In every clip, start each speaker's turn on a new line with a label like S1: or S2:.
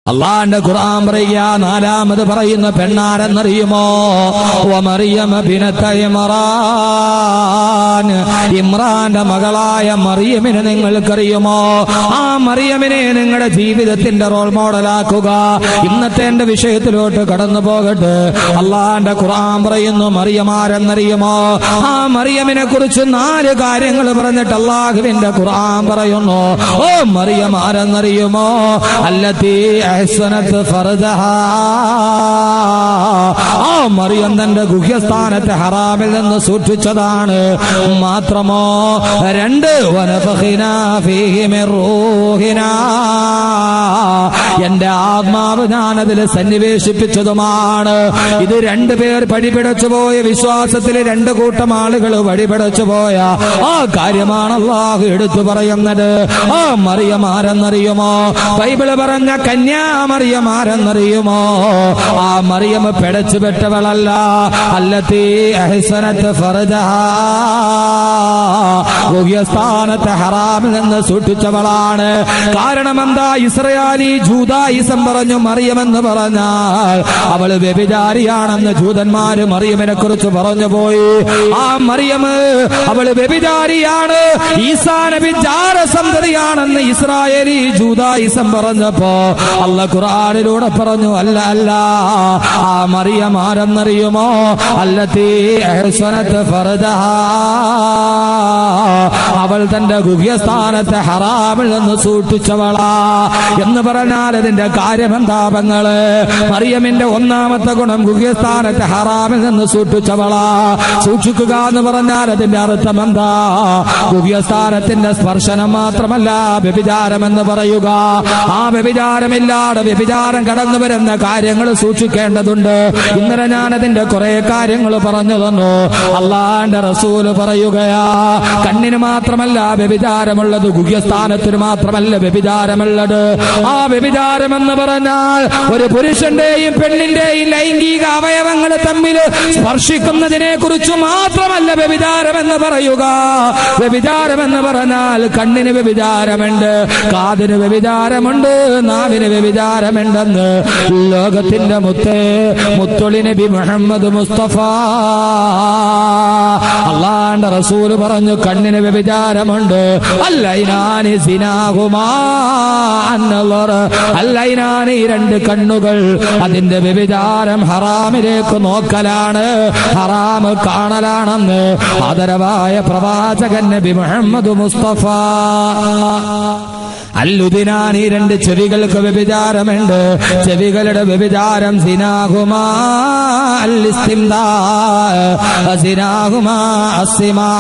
S1: അള്ളാന്റെ ഖുർആൻ പറയുക നാലാമത് പറയുന്ന പെണ്ണാരെന്നറിയുമോ മറിയമ ഇമ്രാൻ ഇമ്രാന്റെ മകളായ മറിയമിനെ നിങ്ങൾക്കറിയുമോ ആ മറിയമിനെ നിങ്ങളുടെ ജീവിതത്തിന്റെ റോൾ മോഡലാക്കുക ഇന്നത്തെ എന്റെ വിഷയത്തിലോട്ട് കടന്നു പോകട്ടെ അള്ളാന്റെ ഖുർആൻ പറയുന്നു മറിയമാരെന്നറിയുമോ ആ മറിയമിനെ കുറിച്ച് നാല് കാര്യങ്ങൾ പറഞ്ഞിട്ട് അള്ളാഹുവിന്റെ ഖുർആൻ പറയുന്നു ഓ മറിയമാരെന്നറിയുമോ അല്ലത്തീ അഹ്സനത്ത് ഫർദഹാ ആ മറിയം തന്റെ ഗുഹ്യസ്ഥാനത്തെ ഹറാമിൽ നിന്ന് സൂക്ഷിച്ചതാണ് മാത്രമോ രണ്ട് വനഫഖിനാ ഫീഹി മിൻ റൂഹിനാ എന്റെ ആത്മാവ് ഞാൻ അതിൽ സന്നിവേശിപ്പിച്ചതുമാണ് ഇത് രണ്ടുപേർ പടിപിടച്ചു പോയ വിശ്വാസത്തിൽ രണ്ട് കൂട്ടം ആളുകൾ വഴിപിടച്ചു പോയ ആ കാര്യമാണ് അള്ളാഹു എടുത്തു പറയുന്നത് ആ മറിയമാരെന്നറിയുമോ ബൈബിള് പറഞ്ഞ കന്യാമറിയമാരെന്നറിയുമോ ആ മറിയം പിടച്ചു പെട്ടവളല്ല അല്ലത്തീ അഹ്സനത്ത് ഫർജഹാ സ്ഥാനത്തെ ഹറാമിൽ നിന്ന് സൂക്ഷിച്ചവളാണ് കാരണം എന്താ ഇസ്രയാലി ജൂതായിസം പറഞ്ഞു മറിയമെന്ന് പറഞ്ഞാൽ അവള് വ്യഭിചാരിയാണെന്ന് ജൂതന്മാര് മറിയമിനെ കുറിച്ച് പറഞ്ഞു പോയി ആ മറിയമ് അവള് വ്യഭിചാരിയാണ് ഈസാ നബി ജാരസന്തതിയാണെന്ന് ഇസ്രായേലി ജൂതായിസം പറഞ്ഞപ്പോ അല്ല ഖുർആനിലൂടെ പറഞ്ഞു അല്ല അല്ല ആ മറിയം ആരെന്നറിയുമോ അല്ലത്തീ അഹ്സനത്ത് ഫർജഹാ അവൾ തന്റെ ഗുഹ്യസ്ഥാനത്തെ ഹറാമിൽ നിന്ന് സൂക്ഷിച്ചവളാ എന്ന് പറഞ്ഞാൽ അതിന്റെ കാര്യമെന്താപങ്ങള് മറിയമിന്റെ ഒന്നാമത്തെ ഗുണം ഗുഹ്യസ്ഥാനത്തെ ഹറാമിൽ നിന്ന് സൂക്ഷിച്ചവളാ സൂക്ഷിക്കുക എന്ന് പറഞ്ഞാൽ അതിന്റെ അർത്ഥം എന്താ ഗുഹ്യസ്ഥാനത്തിന്റെ സ്പർശനം മാത്രമല്ല വ്യഭിചാരം എന്ന് പറയുക ആ വ്യഭിചാരമില്ലാതെ വ്യഭിചാരം കടന്നു വരുന്ന കാര്യങ്ങൾ സൂക്ഷിക്കേണ്ടതുണ്ട് ഇന്നലെ ഞാൻ അതിന്റെ കുറെ കാര്യങ്ങൾ പറഞ്ഞു തന്നു അള്ളാന്റെ റസൂല് പറയുകയാ കണ്ണിന് മാത്രമല്ല വ്യഭിചാരമുള്ളത് ഗുഹ്യസ്ഥാനത്തിന് മാത്രമല്ല വ്യഭിചാരമുള്ളത് ആ വ്യഭിചാരം എന്ന് പറഞ്ഞാൽ ഒരു പുരുഷന്റെയും പെണ്ണിന്റെയും ലൈംഗിക അവയവങ്ങൾ തമ്മിൽ സ്പർശിക്കുന്നതിനെ കുറിച്ച് മാത്രമല്ല വ്യഭിചാരം എന്ന് പറയുക വ്യഭിചാരം എന്ന് പറഞ്ഞാൽ കണ്ണിന് വ്യഭിചാരമുണ്ട് കാതിന് വ്യഭിചാരമുണ്ട് നാവിന് വ്യഭിചാരമുണ്ടെന്ന് ലോകത്തിന്റെ മുത്തേ മുത്തൊളി നബി മുഹമ്മദ് മുസ്തഫ അള്ളാന്റെ റസൂല് പറഞ്ഞു കണ്ണിന് വ്യഭിചാരമുണ്ട് അല്ലൈനാനി സിനാകുമാ അല്ലൈനാനി രണ്ട് കണ്ണുകൾ അതിന്റെ വ്യഭിചാരം ഹറാമിലേക്ക് നോക്കലാണ് ഹറാമ് കാണലാണെന്ന് ആദരവായ പ്രവാചകൻ നബി മുഹമ്മദ് മുസ്തഫ അല്ലുദിനാൻ ഈ രണ്ട് ചെവികൾക്ക് വ്യഭിചാരമുണ്ട് ചെവികളുടെ വ്യഭിചാരം സിനാഹുമാ അല്ലിസ്തിംദാ സിനാഹുമാ അസ്സിമാ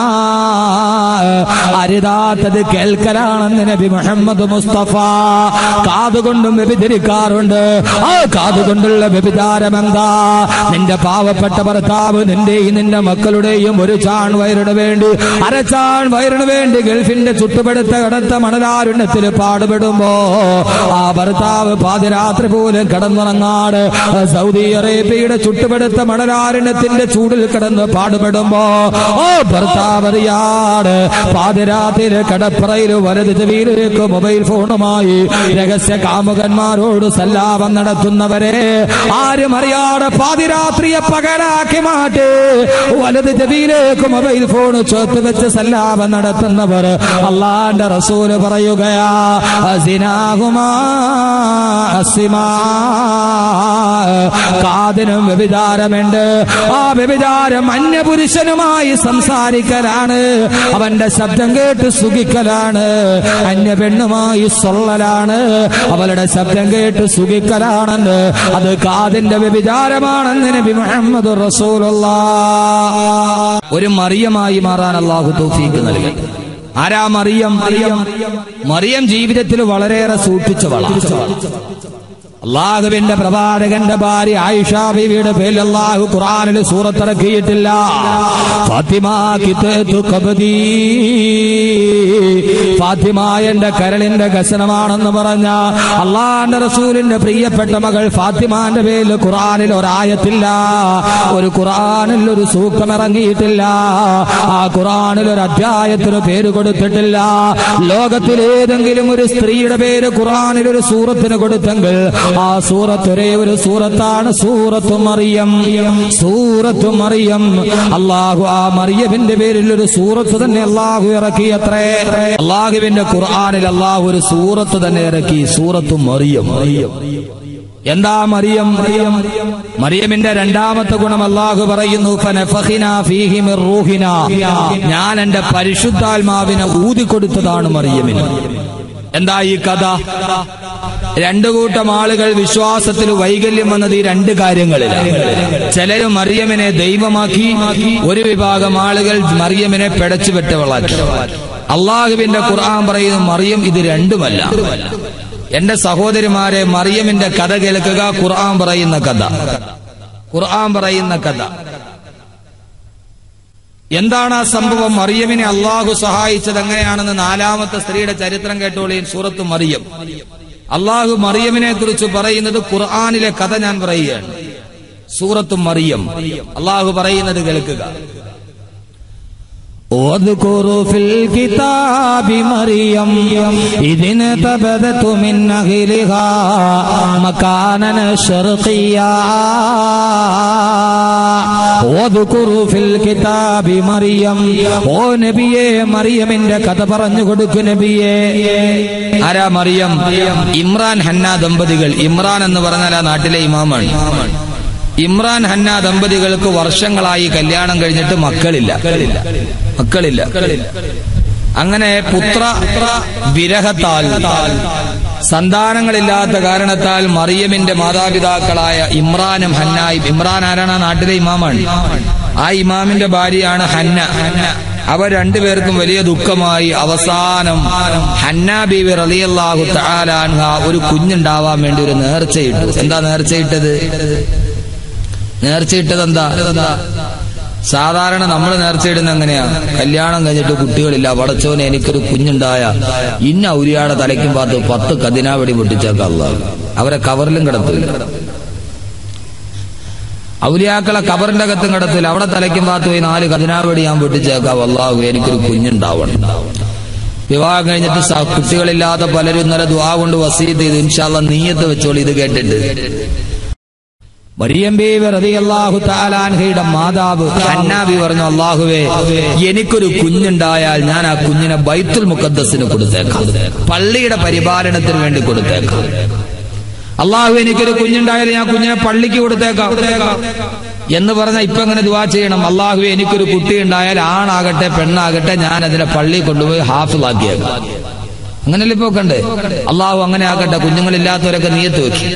S1: അരുതാത്തത് കേൾക്കലാണെന്ന് നബി മുഹമ്മദ് മുസ്തഫ കാതുകൊണ്ടും വ്യഭിചരിക്കാറുണ്ട് ആ കാതുകൊണ്ടുള്ള വ്യഭിചാരം എന്താ നിന്റെ പാവപ്പെട്ട ഭർത്താവ് നിന്റെയും നിന്റെ മക്കളുടെയും ഒരു ചാൺ വയറിന് വേണ്ടി അരച്ചാൺ വയറിന് വേണ്ടി ഗൾഫിന്റെ ചുട്ടുപെടുത്ത കടത്ത മണലാരുണ്യത്തിൽ പാടുപെടുമ്പോ ആ ഭർത്താവ് പാതിരാത്രി പോലും കിടന്നുറങ്ങാട് സൗദി അറേബ്യയുടെ ചുട്ടുപെടുത്ത മണലാരുണ്യത്തിന്റെ ചൂടിൽ കിടന്ന് പാടുപെടുമ്പോ ഓ ഭർത്താവ് അറിയാട് പാതിരാത്രിയില് കടപ്പറയിൽ വലത് ചെവിയിലേക്ക് മൊബൈൽ ഫോണുമായി രഹസ്യ കാമുകന്മാരോട് സല്ലാപം നടത്തുന്നവരെ ആരും അറിയാതെ പാതിരാത്രിയെ പകലാക്കി മാറ്റി വലത് ചെവിയിലേക്ക് മൊബൈൽ ഫോൺ ചേർത്ത് വെച്ച് സല്ലാപം നടത്തുന്നവർ അള്ളാന്റെ റസൂല് പറയുകയാ അസിനാകുമാ അസിമാ കാതിനും വ്യഭിചാരമുണ്ട് ആ വ്യഭിചാരം അന്യപുരുഷനുമായി സംസാരിക്കലാണ് അവന്റെ ശബ്ദം കേട്ട് സുഖിക്കലാണ് അന്യ പെണ്ണുമായി സൊള്ളലാണ് അവളുടെ ശബ്ദം കേട്ട് സുഖിക്കലാണെന്ന് അത് കാതിന്റെ വ്യഭിചാരമാണെന്ന് നബി മുഹമ്മദ് റസൂലുള്ള ഒരു മറിയമായി മാറാൻ അള്ളാഹു തൗഫീക്ക് നൽകി ആരാ മറിയം മറിയം മറിയം ജീവിതത്തിൽ വളരെയേറെ സൂക്ഷിച്ചവളാണ് അള്ളാഹുവിന്റെ പ്രവാചകന്റെ ഭാര്യ ആയിഷ ബീവിയുടെ പേരിൽ അള്ളാഹു ഖുറാനിൽ സൂറത്തിറക്കിയിട്ടില്ല ഫാത്തിമ കിത്തേത്തു കബദീ ഫാത്തിമ എന്റെ കരളിന്റെ കസനമാണെന്ന് പറഞ്ഞ അള്ളാന്റെ റസൂലിന്റെ പ്രിയപ്പെട്ട മകൾ ഫാത്തിമാന്റെ പേരിൽ ഖുറാനിൽ ഒരായത്തില്ല ഒരു ഖുറാനിൽ ഒരു സൂക്തം ഇറങ്ങിയിട്ടില്ല ആ ഖുറാനിൽ ഒരു അധ്യായത്തിന് പേര് കൊടുത്തിട്ടില്ല ലോകത്തിൽ ഏതെങ്കിലും ഒരു സ്ത്രീയുടെ പേര് ഖുറാനിൽ ഒരു സൂറത്തിന് കൊടുത്തെങ്കിൽ ആ സൂറത്ത് ഒരേ ഒരു സൂറത്താണ് സൂറത്ത് മറിയം സൂറത്ത് മറിയം അള്ളാഹു ആ മറിയമിന്റെ പേരിൽ ഒരു സൂറത്ത് തന്നെ അള്ളാഹു ഇറക്കി അത്രേ അള്ളാഹുവിന്റെ ഖുർആാനിൽ അള്ളാഹു ഒരു സൂറത്ത് തന്നെ ഇറക്കി സൂറത്ത് മറിയം മറിയം എന്താ മറിയം മറിയം മറിയമിന്റെ രണ്ടാമത്തെ ഗുണം അള്ളാഹു പറയുന്നു ഫനഫഖിനാ ഫീഹി മിർ റൂഹിനാ. ഞാൻ എന്റെ പരിശുദ്ധാത്മാവിനെ ഊതിക്കൊടുത്തതാണ് മറിയമിന് എന്താ ഈ കഥ രണ്ടു കൂട്ടം ആളുകൾ വിശ്വാസത്തിൽ വൈകല്യം വന്നത് ഈ രണ്ട് കാര്യങ്ങളിലാണ് ചിലര് മറിയമിനെ ദൈവമാക്കി ഒരു വിഭാഗം ആളുകൾ മറിയമിനെ പിടച്ചു വെട്ടവളാക്കി അള്ളാഹുവിന്റെ ഖുർആൻ പറയുന്നു മറിയം ഇത് രണ്ടുമല്ല എന്റെ സഹോദരിമാരെ മറിയമിന്റെ കഥ കേൾക്കുക ഖുർആൻ പറയുന്ന കഥ ഖുർആൻ പറയുന്ന കഥ എന്താണ് ആ സംഭവം മറിയമിനെ അള്ളാഹു സഹായിച്ചത് എങ്ങനെയാണെന്ന് നാലാമത്തെ സ്ത്രീയുടെ ചരിത്രം കേട്ടോളിയും സൂറത്ത് മറിയം അള്ളാഹു മറിയമിനെ കുറിച്ച് പറയുന്നത് ഖുർആാനിലെ കഥ ഞാൻ പറയുകയാണ് സൂറത്ത് മറിയം അള്ളാഹു പറയുന്നത് കേൾക്കുക واذكر في الكتاب مريم إذ انتبذت من أهلها مكانا شرقيا واذكر في الكتاب مريم ഓ നബിയെ മറിയമിന്റെ കഥ പറഞ്ഞു കൊടുക്കു നബിയെ ആരാ മറിയം ഇമ്രാൻ ഹന്ന ദമ്പതികൾ ഇമ്രാൻ എന്ന് പറഞ്ഞാൽ ആ നാട്ടിലെ ഇമാമാണ് ഇമ്രാൻ ഹന്ന ദമ്പതികൾക്ക് വർഷങ്ങളായി കല്യാണം കഴിഞ്ഞിട്ട് മക്കളില്ല മക്കളില്ല അങ്ങനെ പുത്ര വിരഹത്താൽ സന്താനങ്ങളില്ലാത്ത കാരണത്താൽ മറിയമിന്റെ മാതാപിതാക്കളായ ഇമ്രാനും ഹന്നായും ഇമ്രാൻ ആരാണ് ആ നാട്ടിലെ ഇമാമാണ് ആ ഇമാമിന്റെ ഭാര്യയാണ് ഹന്ന അവർ രണ്ടുപേർക്കും വലിയ ദുഃഖമായി അവസാനം ഹന്ന ബീവി റളിയല്ലാഹു തആലാൻഹ ഒരു കുഞ്ഞുണ്ടാവാൻ വേണ്ടി ഒരു നേർച്ചയിട്ടു എന്താ നേർച്ചയിട്ടത് നേർച്ചയിട്ടത് എന്താ സാധാരണ നമ്മൾ നേർച്ചയിടുന്ന എങ്ങനെയാ കല്യാണം കഴിഞ്ഞിട്ട് കുട്ടികളില്ല പടച്ചോനെ എനിക്കൊരു കുഞ്ഞുണ്ടായ ഇന്ന ഔരിയാടെ തലയ്ക്കും പാത്ത് പത്ത് കതിനാവടി പൊട്ടിച്ചേക്കല്ല അവരെ കവറിലും കിടത്തില്ല ഔലിയാക്കളെ കബറിന്റെ അകത്തും കിടത്തില്ല അവിടെ തലയ്ക്കും പാത്ത് പോയി നാല് കതിനാവടി ഞാൻ പൊട്ടിച്ചേക്കാം അള്ളാഹു എനിക്കൊരു കുഞ്ഞുണ്ടാവണം വിവാഹം കഴിഞ്ഞിട്ട് സ- കുട്ടികളില്ലാത്ത പലരും ഇന്നലെ ദ്വാ കൊണ്ട് വസീത് ചെയ്ത് ഇൻഷാല്ല നീയത്ത് വെച്ചോളി ഇത് കേട്ടിട്ട് മറിയം ബീവി റളിയല്ലാഹു തആലാൻഹയുടെ മാതാവ് ഹന്നാബി പറഞ്ഞു അള്ളാഹുവേ എനിക്കൊരു കുഞ്ഞുണ്ടായാൽ ഞാൻ ആ കുഞ്ഞിനെ ബൈത്തുൽ മുഖദ്ദസിന് കൊടുത്തേക്കാം പള്ളിയുടെ പരിപാലനത്തിന് വേണ്ടി കൊടുത്തേക്കാം അള്ളാഹു എനിക്കൊരു കുഞ്ഞുണ്ടായാൽ ഞാൻ കുഞ്ഞിനെ പള്ളിക്ക് കൊടുത്തേക്കാം എന്ന് പറഞ്ഞാൽ ഇപ്പൊ എങ്ങനെ ദുവാ ചെയ്യണം അള്ളാഹു എനിക്കൊരു കുട്ടി ഉണ്ടായാൽ ആണാകട്ടെ പെണ്ണാകട്ടെ ഞാൻ അതിനെ പള്ളിയിൽ കൊണ്ടുപോയി ഹാഫിളാക്കിയേക്കാം അങ്ങനെയല്ലേ ഇപ്പൊ കണ്ടേ അള്ളാഹു അങ്ങനെ ആകട്ടെ കുഞ്ഞുങ്ങളില്ലാത്തവരൊക്കെ നീയത്ത് വെക്കും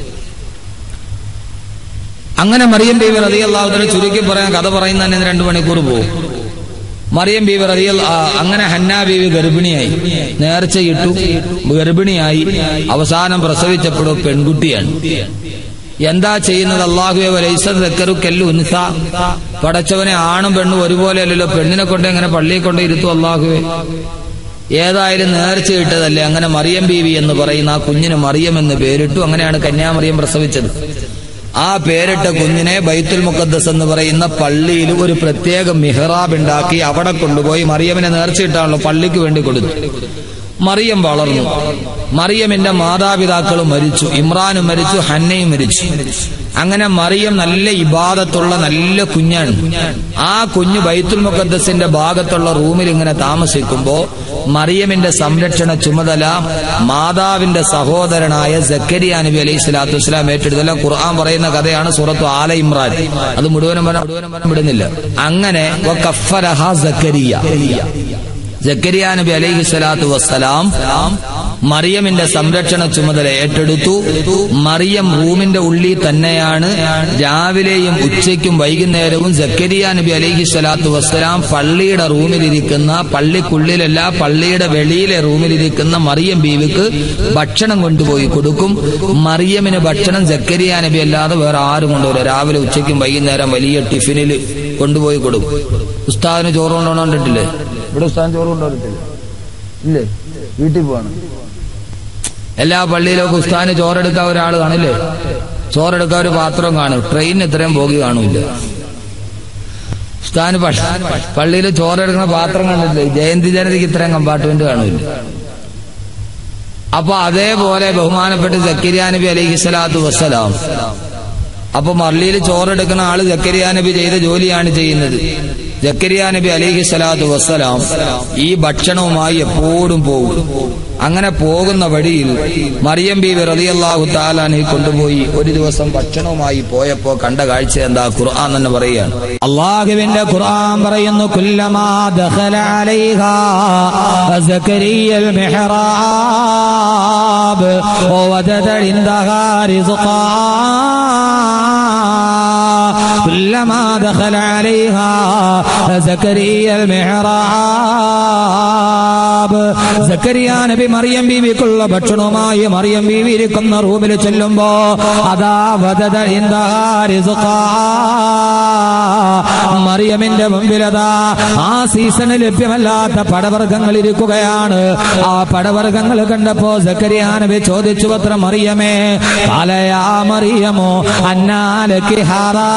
S1: അങ്ങനെ മറിയം ബീവി റതി അള്ളാഹുദിനെ ചുരുക്കി പറയാൻ കഥ പറയുന്ന തന്നെ രണ്ടു മണിക്കൂർ പോകും മറിയം ബീവി റതി അങ്ങനെ ഹന്ന ബീവി ഗർഭിണിയായി നേർച്ച ഇട്ടു ഗർഭിണിയായി അവസാനം പ്രസവിച്ചപ്പോഴും പെൺകുട്ടിയാണ് എന്താ ചെയ്യുന്നത് അള്ളാഹുവെ വലൈസക്കറു ഉൻസ പടച്ചവനെ ആണും പെണ്ണും ഒരുപോലെ അല്ലല്ലോ പെണ്ണിനെ കൊണ്ട് എങ്ങനെ പള്ളിയിൽ കൊണ്ട് ഇരുത്തും അള്ളാഹുവെ ഏതായാലും നേർച്ച ഇട്ടതല്ലേ അങ്ങനെ മറിയം ബീവി എന്ന് പറയുന്ന ആ കുഞ്ഞിന് മറിയം എന്ന് പേരിട്ടു അങ്ങനെയാണ് കന്യാമറിയം പ്രസവിച്ചത് ആ പേരിട്ട കുഞ്ഞിനെ ബൈത്തുൽ മുഖദ്ദസ് എന്ന് പറയുന്ന പള്ളിയിൽ ഒരു പ്രത്യേക മിഹ്റാബ് ഉണ്ടാക്കി അവിടെ കൊണ്ടുപോയി മറിയമിനെ നേർച്ചയിട്ടാണല്ലോ പള്ളിക്ക് വേണ്ടി കൊടുത്തു മറിയം വളർന്നു മറിയമിന്റെ മാതാപിതാക്കളും മരിച്ചു ഇമ്രാനും മരിച്ചു ഹന്നയും മരിച്ചു അങ്ങനെ മറിയം നല്ല ഇബാദത്തുള്ള നല്ല കുഞ്ഞാണ് ആ കുഞ്ഞ് ബൈത്തുൽ മുഖദ്ദസിന്റെ ഭാഗത്തുള്ള റൂമിൽ ഇങ്ങനെ താമസിക്കുമ്പോ മറിയമിന്റെ സംരക്ഷണ ചുമതല മാതാവിന്റെ സഹോദരനായ സക്കരിയ നബി അലൈഹി സ്വലാത്തു വസ്സലാം ഏറ്റെടുത്തല്ല ഖുർആൻ പറയുന്ന കഥയാണ് സൂറത്തു ആല ഇമ്രാൻ അത് മുഴുവനും പറഞ്ഞ- മുഴുവനും പറഞ്ഞ് വിടുന്നില്ല അങ്ങനെ വകഫലഹ സക്കരിയ ജക്കരിയ നബി അലൈഹി സ്വലാത്തു വസ്സലാം മറിയമിന്റെ സംരക്ഷണ ചുമതല ഏറ്റെടുത്തു മറിയം റൂമിന്റെ ഉള്ളിൽ തന്നെയാണ് രാവിലെയും ഉച്ചയ്ക്കും വൈകുന്നേരവും ജക്കരിയ നബി അലൈഹി സ്വലാത്തു വസ്സലാം പള്ളിയുടെ റൂമിലിരിക്കുന്ന പള്ളിക്കുള്ളിലല്ല പള്ളിയുടെ വെളിയിലെ റൂമിലിരിക്കുന്ന മറിയം ബീവിക്ക് ഭക്ഷണം കൊണ്ടുപോയി കൊടുക്കും മറിയമിന് ഭക്ഷണം ജക്കരിയ നബി അല്ലാതെ വേറെ ആരും കൊണ്ടുവരില്ല രാവിലെ ഉച്ചയ്ക്കും വൈകുന്നേരം വലിയ ടിഫിനിൽ കൊണ്ടുപോയി കൊടുക്കും ഉസ്താദിന് ചോറ് കൊണ്ടുപോകണ്ടിട്ടില്ലേ ഇവിടെ ഉസ്താദിന് ചോറ് കൊണ്ടുപോകത്തില്ല ഇല്ലേ വീട്ടിൽ പോവാണ് എല്ലാ പള്ളിയിലൊക്കെ ഉസ്താദിന് ചോറെടുക്കാൻ ഒരാൾ കാണില്ലേ ചോറെടുക്കാൻ ഒരു പാത്രം കാണും ട്രെയിനിന് ഇത്രയും പോകി കാണൂല ഉസ്താദിന് പള്ളിയിൽ ചോറെടുക്കുന്ന പാത്രം കണ്ടില്ലേ ജയന്തി ജനതയ്ക്ക് ഇത്രയും കമ്പാർട്ട്മെന്റ് കാണൂല അപ്പൊ അതേപോലെ ബഹുമാനപ്പെട്ട ജക്കരിയ നബി അലൈഹി സ്വലാത്തു വസ്സലാം അപ്പൊ മർലിയിൽ ചോറെടുക്കുന്ന ആള് ജക്കരിയ നബി ചെയ്ത ജോലിയാണ് ചെയ്യുന്നത് ജക്കരിയ നബി അലൈഹി സ്വലാത്തു വസ്സലാം ഈ ഭക്ഷണവുമായി എപ്പോഴും പോകും അങ്ങനെ പോകുന്ന വഴിയിൽ മറിയം ബി റളിയല്ലാഹു താലാനെ കൊണ്ടുപോയി ഒരു ദിവസം ഭക്ഷണവുമായി പോയപ്പോ കണ്ട കാഴ്ച എന്താ ഖുർആൻ തന്നെ പറയുകയാണ്
S2: അള്ളാഹുവിന്റെ ഖുർആൻ പറയുന്നു കുല്ലമാ ദഖല അലൈഹാ സക്കരിയൽ മിഹ്റാബ് വവജദ ഇൻദഹാ റിസ്ഖാ كلما دخل عليها زكريا المحراب സക്കരിയ നബി മറിയം ബീവിക്കുള്ള ഭക്ഷണവുമായി മറിയം ബീവി ഇരിക്കുന്ന റൂമിൽ ചെല്ലുമ്പോ അതാ വദദ ഇൻദഹാ റിസ്ഖാ മറിയമിന്റെ മുമ്പിലതാ ആ സീസണ് ലഭ്യമല്ലാത്ത പടവർഗങ്ങൾ ഇരിക്കുകയാണ് ആ പടവർഗങ്ങൾ കണ്ടപ്പോ സക്കരിയ നബി ചോദിച്ചു പത്ര മറിയമേ കാലയാ മറിയമോ അന്നാലക്ക് ഹാറാ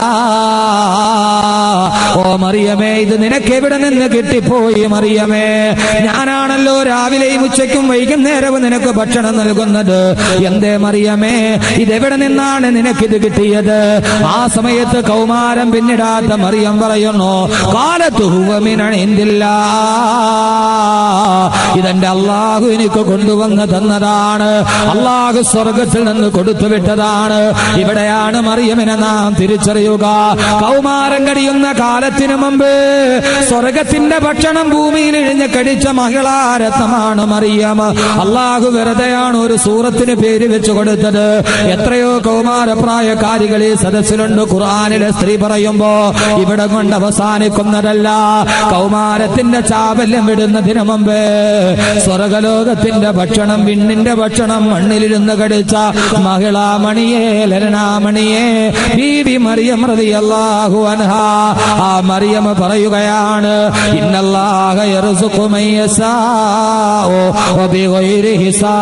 S2: ഓ മറിയമേ ഇത് നിനക്ക് എവിടെ നിന്ന് കിട്ടിപ്പോയി മറിയമേ ഞാനാണല്ലോ രാവിലെയും ഉച്ചയ്ക്കും വൈകുന്നേരവും നിനക്ക് ഭക്ഷണം നൽകുന്നത് എന്തേ മറിയമേ ഇതെവിടെ നിന്നാണ് നിനക്കിത് കിട്ടിയത് ആ സമയത്ത് കൗമാരം പിന്നിടാത്ത മറിയം പറയുന്നു കാലത്തുഹുവമിനില്ല ഇതെന്റെ അള്ളാഹു എനിക്ക് കൊണ്ടുവന്ന് തന്നതാണ് അള്ളാഹു സ്വർഗത്തിൽ നിന്ന് കൊടുത്തു വിട്ടതാണ് ഇവിടെയാണ് മറിയമിനെ നാം തിരിച്ചറിയുക കൗമാരം കഴിയുന്ന കാലത്തിനു മുമ്പ് സ്വർഗത്തിന്റെ ഭക്ഷണം ഭൂമിയിൽ ഇഴിഞ്ഞ് കടിച്ച മഹിളാരത്നമാണ് മറിയം അള്ളാഹു വെറുതെയാണ് ഒരു സൂറത്തിന് പേര് വെച്ചു കൊടുത്തത് എത്രയോ കൗമാരപ്രായക്കാരികൾ ഈ സദസ്സിലുണ്ട് ഖുർആാനിലെ സ്ത്രീ പറയുമ്പോ ഇവിടെ കൊണ്ട് അവസാനിക്കുന്നതല്ല കൗമാരത്തിന്റെ ചാവല്യം വിടുന്നതിന് മുമ്പ് സ്വർഗലോകത്തിന്റെ ഭക്ഷണം വിണ്ണിന്റെ ഭക്ഷണം മണ്ണിലിരുന്ന് കടിച്ച മഹിളാമണിയെ ലരണാമണിയെ ബീബി മറിയം റളിയല്ലാഹു അൻഹാ ആ മറിയം പറയുകയാണ് ഇന്നല്ലാഹ യർസുഖു മൻ യശാഉ വബിഗൈരി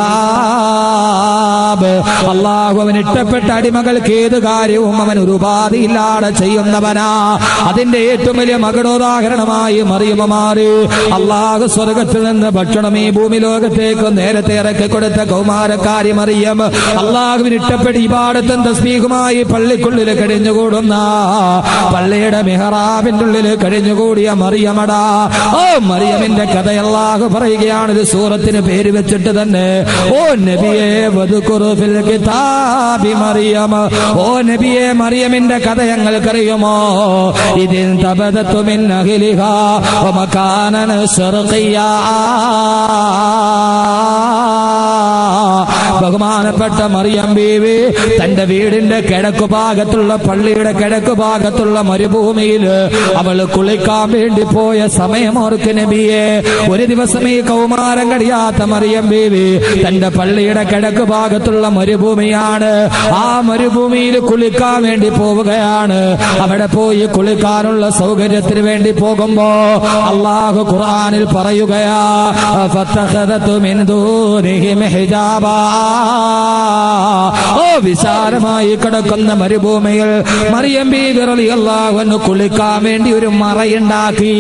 S2: ഹിസാബ് അള്ളാഹു അവൻ ഇഷ്ടപ്പെട്ട അടിമകൾക്ക് ഏത് കാര്യവും അവൻ ഒരു ഉപാധിയില്ലാതെ ചെയ്യുന്നവനാ അതിന്റെ ഏറ്റവും വലിയ മകടോദാഹരണമായി മറിയമ മാറി അള്ളാഹു സ്വർഗത്തിൽ നിന്ന് ഭക്ഷണം ഈ ഭൂമി ലോകത്തേക്ക് നേരത്തെ ഇറക്കി കൊടുത്ത കൗമാരക്കാരി മറിയം അള്ളാഹുവിന് ഇഷ്ടപ്പെട്ട ഇപാടത്തും തസ്മീഹുമായി പള്ളിക്കുള്ളിൽ കഴിഞ്ഞുകൂടുന്ന പള്ളിയുടെ മിഹറാബിന്റെ ഉള്ളിൽ കഴിഞ്ഞുകൂടിയ മറിയമടാ ഓ മറിയമിന്റെ കഥ അള്ളാഹു പറയുകയാണ് ഒരു സൂറത്തിന് പേര് വെച്ചിട്ട് തന്നെ ഓ നബിയെ വധുക്കുറു ഫിൽ കിതാബി മറിയം ഓ നബിയെ മറിയമിന്റെ കഥ ഞങ്ങൾക്കറിയുമോ ഇതിൻ തബദത്തു മിൻ അഹ്ലിഹ വമകാനന ശർഖിയാ ബഹുമാനപ്പെട്ട മറിയം ബീവി തന്റെ വീടിന്റെ കിഴക്കു ഭാഗത്തുള്ള പള്ളിയുടെ കിഴക്കു ഭാഗത്തുള്ള മരുഭൂമിയിൽ അവൾ കുളിക്കാൻ വേണ്ടി പോയ സമയം ഓർക്ക് നബിയെ ഒരു ദിവസം ഈ കൗമാരം കഴിയാത്ത മറിയം ബീവി തന്റെ പള്ളിയുടെ കിഴക്ക് ഭാഗത്തുള്ള മരുഭൂമിയാണ് ആ മരുഭൂമിയിൽ കുളിക്കാൻ വേണ്ടി പോവുകയാണ് അവിടെ പോയി കുളിക്കാനുള്ള സൗകര്യത്തിന് വേണ്ടി പോകുമ്പോ അള്ളാഹു ഖുർആനിൽ പറയുകയാ ഫത്തഖദതു മിൻ ദൂനിഹിം ഹിജാബാ ഓ വിശാലമായി കിടക്കുന്ന മരുഭൂമിയിൽ മറിയം ബീബി റളിയല്ലാഹു അൻഹു കുളിക്കാൻ വേണ്ടി ഒരു മറയുണ്ടാക്കി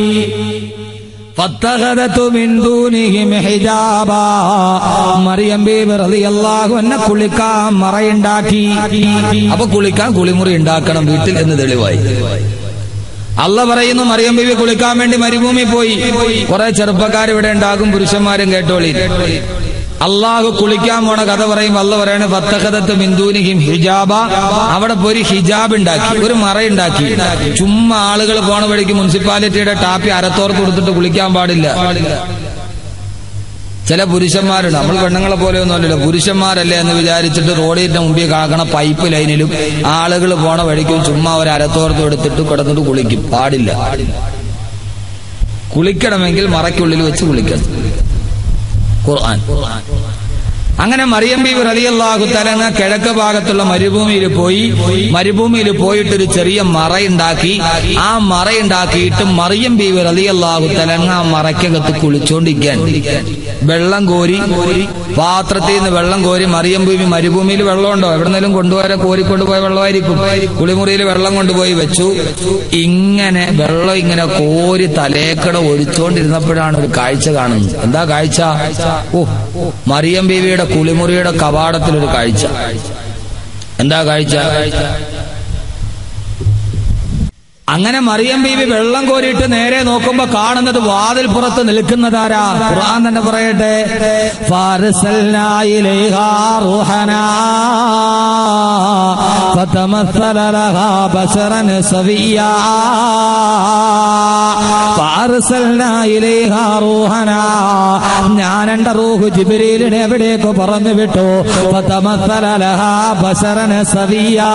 S2: ഫത്തഖദതു മിൻ ദൂനിഹിം ഹിജാബാ മറിയം ബീബി റളിയല്ലാഹു അൻഹ കുളിക്കാൻ മറയുണ്ടാക്കി
S1: അപ്പൊ കുളിക്കാൻ കുളിമുറി ഉണ്ടാക്കണം വീട്ടിൽ എന്ന് തെളിവായി
S2: അല്ല പറയുന്നു മറിയം ബീവി കുളിക്കാൻ വേണ്ടി മരുഭൂമി പോയി കുറെ ചെറുപ്പക്കാർ ഇവിടെ ഉണ്ടാകും പുരുഷന്മാരും കേട്ടോളി അള്ളാഹു കുളിക്കാൻ പോണ കഥ പറയും അല്ല പറയാണ് ഫത്തഖദത്ത് മിന്ദൂനിഹിം ഹിജാബ അവിടെ പോയി ഒരു ഹിജാബ് ഉണ്ടാക്കി ഒരു മറ ഉണ്ടാക്കി ചുമ്മാ ആളുകൾ പോണ വഴിക്ക് മുനിസിപ്പാലിറ്റിയുടെ ടാപ്പി അരത്തോർത്ത് കൊടുത്തിട്ട് കുളിക്കാൻ പാടില്ല
S1: ചില പുരുഷന്മാരുണ്ട് നമ്മൾ പെണ്ണുങ്ങളെ പോലെ ഒന്നും അല്ലല്ലോ പുരുഷന്മാരല്ലേ എന്ന് വിചാരിച്ചിട്ട് റോഡിന്റെ മുമ്പിൽ കാക്കണ പൈപ്പ് ലൈനിലും ആളുകൾ പോണ വഴിക്കും ചുമ്മാ ഒരു അരത്തോർത്തും എടുത്തിട്ട് കിടന്നിട്ട് കുളിക്കും പാടില്ല കുളിക്കണമെങ്കിൽ മറയ്ക്കുള്ളിൽ വെച്ച് കുളിക്കണം ഖുർആൻ അങ്ങനെ മറിയം ബീവി റളിയല്ലാഹു തലങ്ങ കിഴക്ക് ഭാഗത്തുള്ള മരുഭൂമിയിൽ പോയി മരുഭൂമിയിൽ പോയിട്ട് ഒരു ചെറിയ മറയുണ്ടാക്കി ആ മറയുണ്ടാക്കിയിട്ട് മറിയം ബീവി റളിയല്ലാഹു തലങ്ങ ആ മറയ്ക്കകത്ത് കുളിച്ചോണ്ടിരിക്കാൻ വെള്ളം കോരി പാത്രത്തിൽ നിന്ന് വെള്ളം കോരി മറിയം ബീവി മരുഭൂമിയിൽ വെള്ളമുണ്ടോ എവിടെന്നെങ്കിലും കൊണ്ടുപോയാൽ കോരിക്കൊണ്ടുപോയ വെള്ളമായിരിക്കും കുളിമുറിയിൽ വെള്ളം കൊണ്ടുപോയി വെച്ചു ഇങ്ങനെ വെള്ളം ഇങ്ങനെ കോരി തലേക്കട ഒഴിച്ചോണ്ടിരുന്നപ്പോഴാണ് ഒരു കാഴ്ച കാണുന്നത് എന്താ കാഴ്ച ഓ മറിയം ബീവിയുടെ കുളിമുറിയുടെ കവാടത്തിലൊരു കാഴ്ച എന്താ കാഴ്ച അങ്ങനെ മറിയം ബീവി വെള്ളം കോരിയിട്ട് നേരെ നോക്കുമ്പോ കാണുന്നത് വാതിൽ പുറത്ത് നിൽക്കുന്നതാരാ ഖുർആൻ തന്നെ പറയട്ടെ ഫാർസൽനാ ഇലൈഹാ റൂഹനാ ഫതമസ്സല ലഹാ ബശറൻ സവിയ്യാ ഫാർസൽനാ ഇലൈഹാ റൂഹനാ ഞാൻ എന്റെ റൂഹ് ജിബ്രീലിനെ എവിടേക്ക് പറഞ്ഞു വിട്ടു ഫതമസ്സല ലഹാ ബശറൻ സവിയ്യാ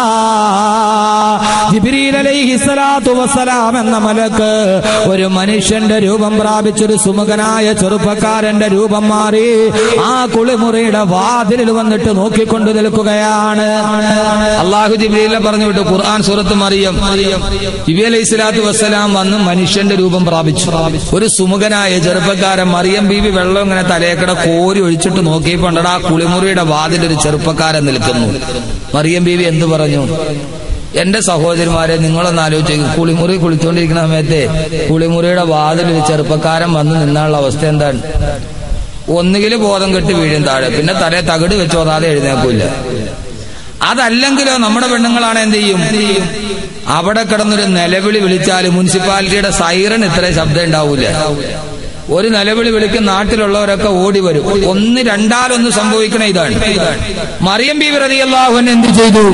S1: ജിബ്രീൽ അലൈഹി സ്വലാത്തു വസ്സലാം എന്ന മലക്ക് ഒരു മനുഷ്യന്റെ രൂപം പ്രാപിച്ചൊരു സുമുഖനായ ചെറുപ്പക്കാരന്റെ രൂപം മാറി ആ കുളിമുറിയുടെ വാതിലിൽ വന്നിട്ട് നോക്കിക്കൊണ്ട് നിൽക്കുകയാണ് അള്ളാഹു ജിബ്രീലെ പറഞ്ഞു വിട്ടു ഖുർആൻ സൂറത്ത് മറിയം ജിബി അലൈഹി സ്വലാത്തു വസ്സലാം വന്ന് മനുഷ്യന്റെ രൂപം പ്രാപിച്ചു ഒരു സുമുഖനായ ചെറുപ്പക്കാരൻ മറിയം ബീവി വെള്ളം ഇങ്ങനെ തലയേക്കട കോരി ഒഴിച്ചിട്ട് നോക്കിയപ്പോണ്ടടാ ആ കുളിമുറിയുടെ വാതിൽ ഒരു ചെറുപ്പക്കാരൻ നിൽക്കുന്നു മറിയം ബീവി എന്തു പറഞ്ഞു എന്റെ സഹോദരിമാരെ നിങ്ങളൊന്ന് ആലോചിച്ചു കുളിമുറി കുളിച്ചുകൊണ്ടിരിക്കുന്ന സമയത്തെ കുളിമുറിയുടെ വാതിൽ ഒരു ചെറുപ്പക്കാരൻ വന്ന് നിന്നുള്ള അവസ്ഥ എന്താണ് ഒന്നുകിൽ ബോധം കെട്ട് വീഴും താഴെ പിന്നെ തലേ തകിട് വെച്ച് ഓതാതെ എഴുന്നേക്കൂല അതല്ലെങ്കിലോ നമ്മുടെ പെണ്ണുങ്ങളാണ് എന്ത് ചെയ്യും അവിടെ കിടന്നൊരു നിലവിളി വിളിച്ചാൽ മുനിസിപ്പാലിറ്റിയുടെ സൈറൺ ഇത്ര ശബ്ദം ഉണ്ടാവൂല ഒരു നിലവിളി വിളിക്കും നാട്ടിലുള്ളവരൊക്കെ ഓടി വരും ഒന്ന് രണ്ടാലൊന്ന് സംഭവിക്കണ ഇതാണ് മറിയം ബി റളിയല്ലാഹു എന്ത് ചെയ്തു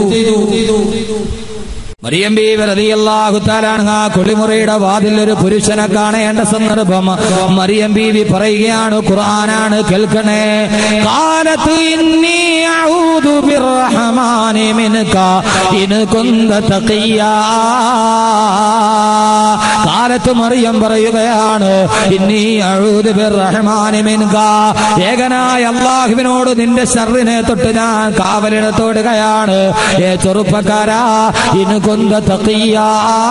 S1: മറിയം ബി റളിയല്ലാഹു തആല ആ കുളിമുറിയുടെ വാതിൽ ഒരു പുരുഷനെ കാണേണ്ട സന്ദർഭം മറിയം ബീവി പറയുകയാണ് ഖുർആനാണ് കേൾക്കണേ കാലത്ത് ഇന്നി അഊദു ബിർറഹ്മാനി മിൻക ഇൻ കുന്ത തഖിയാ കാലത്ത് മറിയം പറയുകയാണ് ഇന്നി അഊദു ബിർറഹ്മാനി മിൻക ഏകനായ അള്ളാഹുവിനോട് നിന്റെ ഷർറിനെ തൊട്ട് ഞാൻ കാവലിടത്തോടുകയാണ് ഏ ചെറുപ്പക്കാരാ ഇന് കൊന്ത തക്കിയാ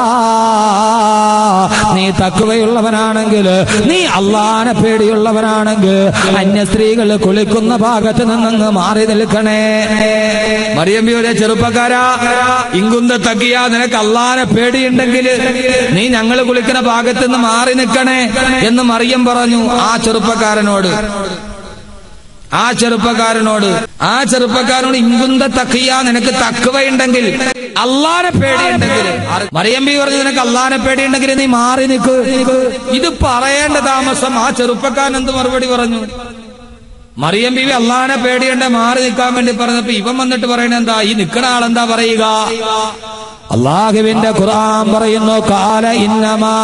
S1: നീ തക്കുവയുള്ളവനാണെങ്കിൽ നീ അള്ളാനെ പേടിയുള്ളവനാണെങ്കിൽ അന്യ സ്ത്രീകൾ കുളിക്കുന്ന ഭാഗത്ത് നിന്നങ്ങ് മാറി നിൽക്കണേ മറിയമ്പിയുടെ ചെറുപ്പക്കാരാ ഇങ്കുന്ത തക്കിയ നിനക്ക് അള്ളാനെ പേടിയുണ്ടെങ്കിൽ നീ ഞങ്ങൾ കുളിക്കുന്ന ഭാഗത്ത് നിന്ന് മാറി നിൽക്കണേ എന്ന് മറിയം പറഞ്ഞു ആ ചെറുപ്പക്കാരനോട് ആ ചെറുപ്പക്കാരനോട് ആ ചെറുപ്പക്കാരനോട് ഇങ്കുന്ത തക്കിയ നിനക്ക് തക്കുവയുണ്ടെങ്കിൽ അള്ളാനെ പേടിയുണ്ടെങ്കിൽ മറിയമ്പി പറഞ്ഞു നിനക്ക് അള്ളാനെ പേടിയുണ്ടെങ്കിൽ നീ മാറി നിൽക്ക് ഇത് പറയേണ്ട താമസം ആ ചെറുപ്പക്കാരൻ എന്ത് മറുപടി പറഞ്ഞു മറിയം ബീവി അള്ളാനെ പേടിയുണ്ടെ മാറി നിൽക്കാൻ വേണ്ടി പറഞ്ഞപ്പോ ഇവൻ വന്നിട്ട് പറയണ എന്താ ഈ നിക്കണ ആളെന്താ പറയുക അള്ളാഹുവിന്റെ ഖുർആൻ പറയുന്നു കാല ഇന്നമാ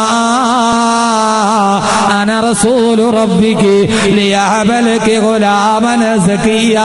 S1: അന റസൂലു റബ്ബിക്ക് ലിയഹബലക്ക് ഗുലാമന സക്കിയാ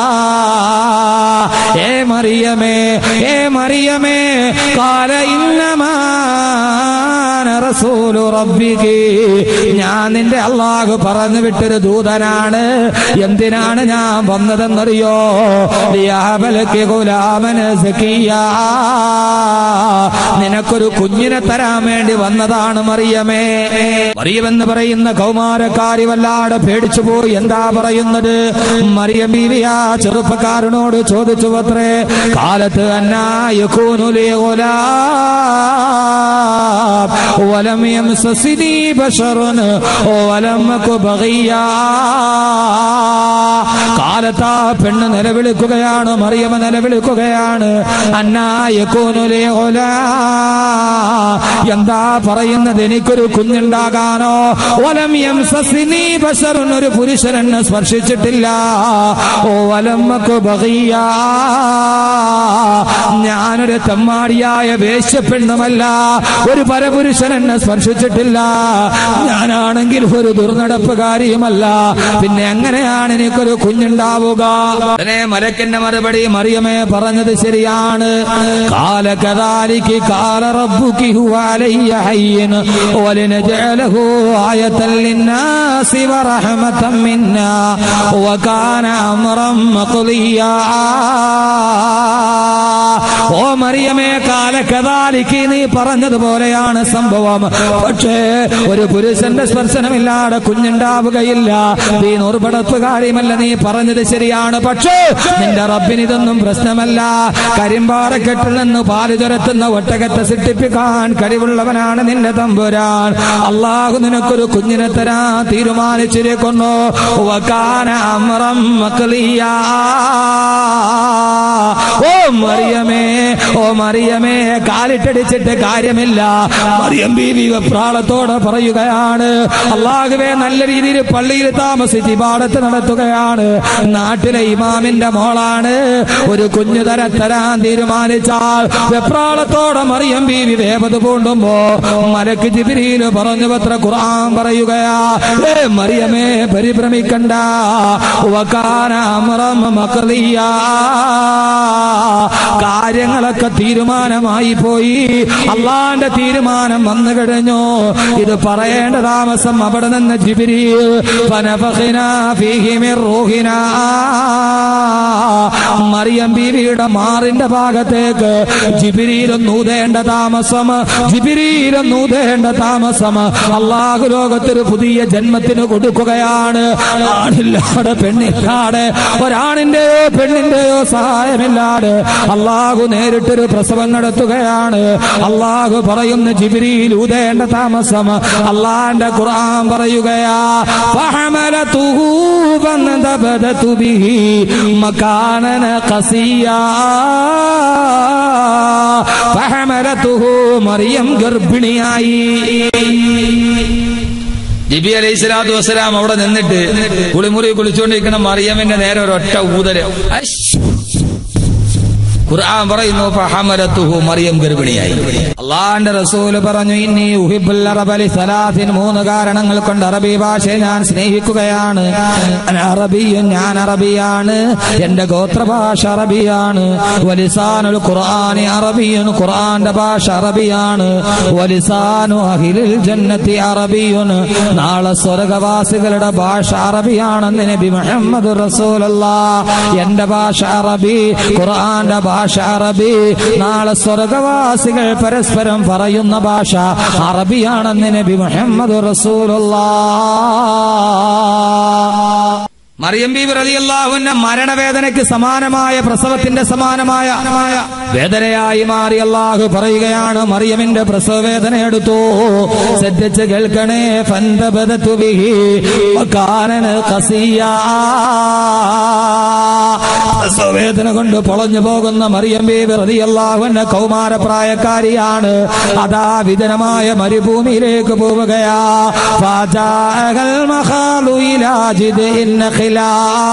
S1: ഏ മറിയമേ ഏ മറിയമേ കാല ഇന്നമാ അന റസൂലു റബ്ബിക്ക് ഞാൻ നിന്റെ അള്ളാഹു പറഞ്ഞു വിട്ടൊരു ദൂതനാണ് എന്തിനാണ് ഞാൻ വന്നതെന്നറിയോ ലിയഹബലക്ക് ഗുലാമന സക്കിയാ നിനക്കൊരു കുഞ്ഞിനെ തരാൻ വേണ്ടി വന്നതാണ് മറിയമേ മറിയമെന്ന് പറയുന്ന കൗമാരക്കാരി വല്ലാതെ പേടിച്ചു പോയി എന്താ പറയുന്നത് മറിയം ബീവി ആ ചെറുപ്പക്കാരനോട് ചോദിച്ചു അത്രേ കാലത്ത് ولم يمسسني بشر ولم أك بغيا
S2: കാലത്താ പെണ്ണ് നിലവിളിക്കുകയാണ് മറിയമ നിലവിളിക്കുകയാണ് അന്നായക്കൂനുലേ ഓല എന്താ പറയുന്നത് എനിക്കൊരു കുഞ്ഞുണ്ടാകാനോ ഒലം എം സസിനി ബഷറുൻ ഒരു പുരുഷൻ എന്നെ സ്പർശിച്ചിട്ടില്ല ഓ വലമ്മക്ക് ബഹിയ ഞാനൊരു തെമ്മാടിയായ വേശ്യപ്പെണ്ണുമല്ല ഒരു പരപുരുഷൻ എന്നെ സ്പർശിച്ചിട്ടില്ല ഞാനാണെങ്കിൽ ഒരു ദുർനടപ്പുകാരിയുമല്ല പിന്നെ എങ്ങനെയാണ് എനിക്കൊരു കുഞ്ഞുണ്ടാവുക ഉടനെ മലക്കിന്റെ മറുപടി മറിയമേ പറഞ്ഞത് ശരിയാണ് കാലകദാലിക്ക് കാല റബ്ബുക്കി ഹുവ അലയ്യ ഹയ്യൻ വലനജഅലഹു ആയത്തൻ ലിന്നാസി വറഹ്മതൻ മിന്നാ വകാന അംറൻ മഖ്ദിയാ ഓ മറിയമേ കാലകദാലിക്ക് നീ പറഞ്ഞതുപോലെയാണ് സംഭവം പക്ഷേ ഒരു പുരുഷന്റെ സ്പർശനമില്ലാതെ കുഞ്ഞുണ്ടാവുകയില്ല നീ നൂറുപടത്തുകാര്യമല്ല നീ പറഞ്ഞത് ശരിയാണ് പക്ഷേ നിന്റെ റബ്ബിന് ഇതൊന്നും പ്രശ്നമല്ല കരിമ്പാറക്കെട്ടിൽ നിന്ന് പാല് ചുരത്തുന്ന ഒട്ടകത്തെ സൃഷ്ടിപ്പിക്കാൻ കഴിവുള്ളവനാണ് നിന്റെ തമ്പുരാൻ അള്ളാഹു നിനക്കൊരു കുഞ്ഞിനെ തരാൻ തീരുമാനിച്ചിരിക്കുന്നു വകാന അമ്രം മക്കളിയാ ഓ മറിയമേ ഓ മറിയമേ കാലിട്ടടിച്ചിട്ട് കാര്യമില്ല മറിയം ബീവി വെപ്രാളത്തോടെ പറയുകയാണ് അള്ളാഹുവേ നല്ല രീതിയിൽ പള്ളിയിൽ താമസിച്ച് പാടത്ത് നടത്തുകയാണ് നാട്ടിലെ ഇമാമിന്റെ മോളാണ് ഒരു കുഞ്ഞു തര തരാൻ തീരുമാനിച്ചാൽ വെപ്രാളത്തോടെ മറിയം ബീവി വേപത് പൂണ്ടുമ്പോ മലക്ക് ജിബിരിയിൽ പറഞ്ഞു പത്ര ഖുർആൻ പറയുകയാ ഏ മറിയമേ പരിഭ്രമിക്കണ്ട വകാന അമ്രം മക്കളിയാ കാര്യങ്ങളൊക്കെ തീരുമാനമായി പോയി അള്ളാന്റെ തീരുമാനം വന്നു കഴിഞ്ഞു ഇത് പറയേണ്ട താമസം അവിടെ നിന്ന് ജിബിരി മറിയം ബീവിയുടെ മാറിന്റെ ഭാഗത്തേക്ക് ജിബിരിയിലും നൂതേണ്ട താമസം ജിബിരിയിലും നൂതേണ്ട താമസം അള്ളാഹു ലോകത്തൊരു പുതിയ ജന്മത്തിന് കൊടുക്കുകയാണ് ആണില്ലാതെ പെണ്ണില്ലാതെ ഒരാണിന്റെയോ പെണ്ണിന്റെയോ സഹായമില്ലാതെ അള്ളാഹു നേരിട്ടൊരു പ്രസവം നടത്തുകയാണ് അള്ളാഹു പറയുന്ന ജിബിരിയിൽ ഊതേണ്ട താമസം അള്ളാന്റെ ഖുർആൻ പറയുകയാ ഫഹമലതുഹു വനദബദതു ബിഹി മകാനന ഖസിയാ ഫഹമലതുഹു മറിയം ഗർഭിണിയായി ജിബി അലൈഹി സ്വലാത്തു വസ്സലാം അവിടെ നിന്നിട്ട് കുളിമുറി കുളിച്ചുകൊണ്ടിരിക്കുന്ന മറിയമിന്റെ നേരെ ഒരൊറ്റ ഊതരം അശ്ശ്. ഖുർആൻ പറയുന്നു ഫഹമലത്തുഹു മറിയം ഗർഭിണിയായി അള്ളാന്റെ റസൂല് പറഞ്ഞു ഇന്നി ഉഹിബുൽ അറബലി സലാസിൻ മൂന്ന് കാരണങ്ങൾ കൊണ്ട് അറബി ഭാഷയെ ഞാൻ സ്നേഹിക്കുകയാണ് അന അറബിയും ഞാൻ അറബിയാണ് എന്റെ ഗോത്രഭാഷ അറബിയാണ് വലിസാനുൽ ഖുർആനി അറബിയുൻ ഖുർആന്റെ ഭാഷ അറബിയാണ് വലിസാനു അഹിലിൽ ജന്നത്തി അറബിയുൻ നാളെ സ്വർഗവാസികളുടെ ഭാഷ അറബിയാണെന്ന് നബി മുഹമ്മദ് റസൂലല്ലാ എന്റെ ഭാഷ അറബി ഖുർആന്റെ ഭാഷ അറബി നാളെ സ്വർഗവാസികൾ പരസ്പരം പറയുന്ന ഭാഷ അറബിയാണെന്ന് നബി മുഹമ്മദ് റസൂലുള്ള മറിയം ബീബി റളിയല്ലാഹുവിന്റെ മരണവേദനയ്ക്ക് സമാനമായ പ്രസവത്തിന്റെ സമാനമായ വേദനയായി മാറി അള്ളാഹു പറയുകയാണ് മറിയമിന്റെ പ്രസവ വേദന എടുത്തു ശ്രദ്ധിച്ച് കേൾക്കണേ ഫന്തബദതു ബിഹി വകാനന ഖസിയാ പ്രസവവേദന കൊണ്ട് പൊളഞ്ഞു പോകുന്ന മറിയം ബീബി റളിയല്ലാഹുവിന്റെ കൗമാരപ്രായക്കാരിയാണ് അതാ വിജനമായ മരുഭൂമിയിലേക്ക് പോവുകയാ ഫജാഅൽ മഖാലു ഇലാ ജിദ്ഇൻ നഖിലാ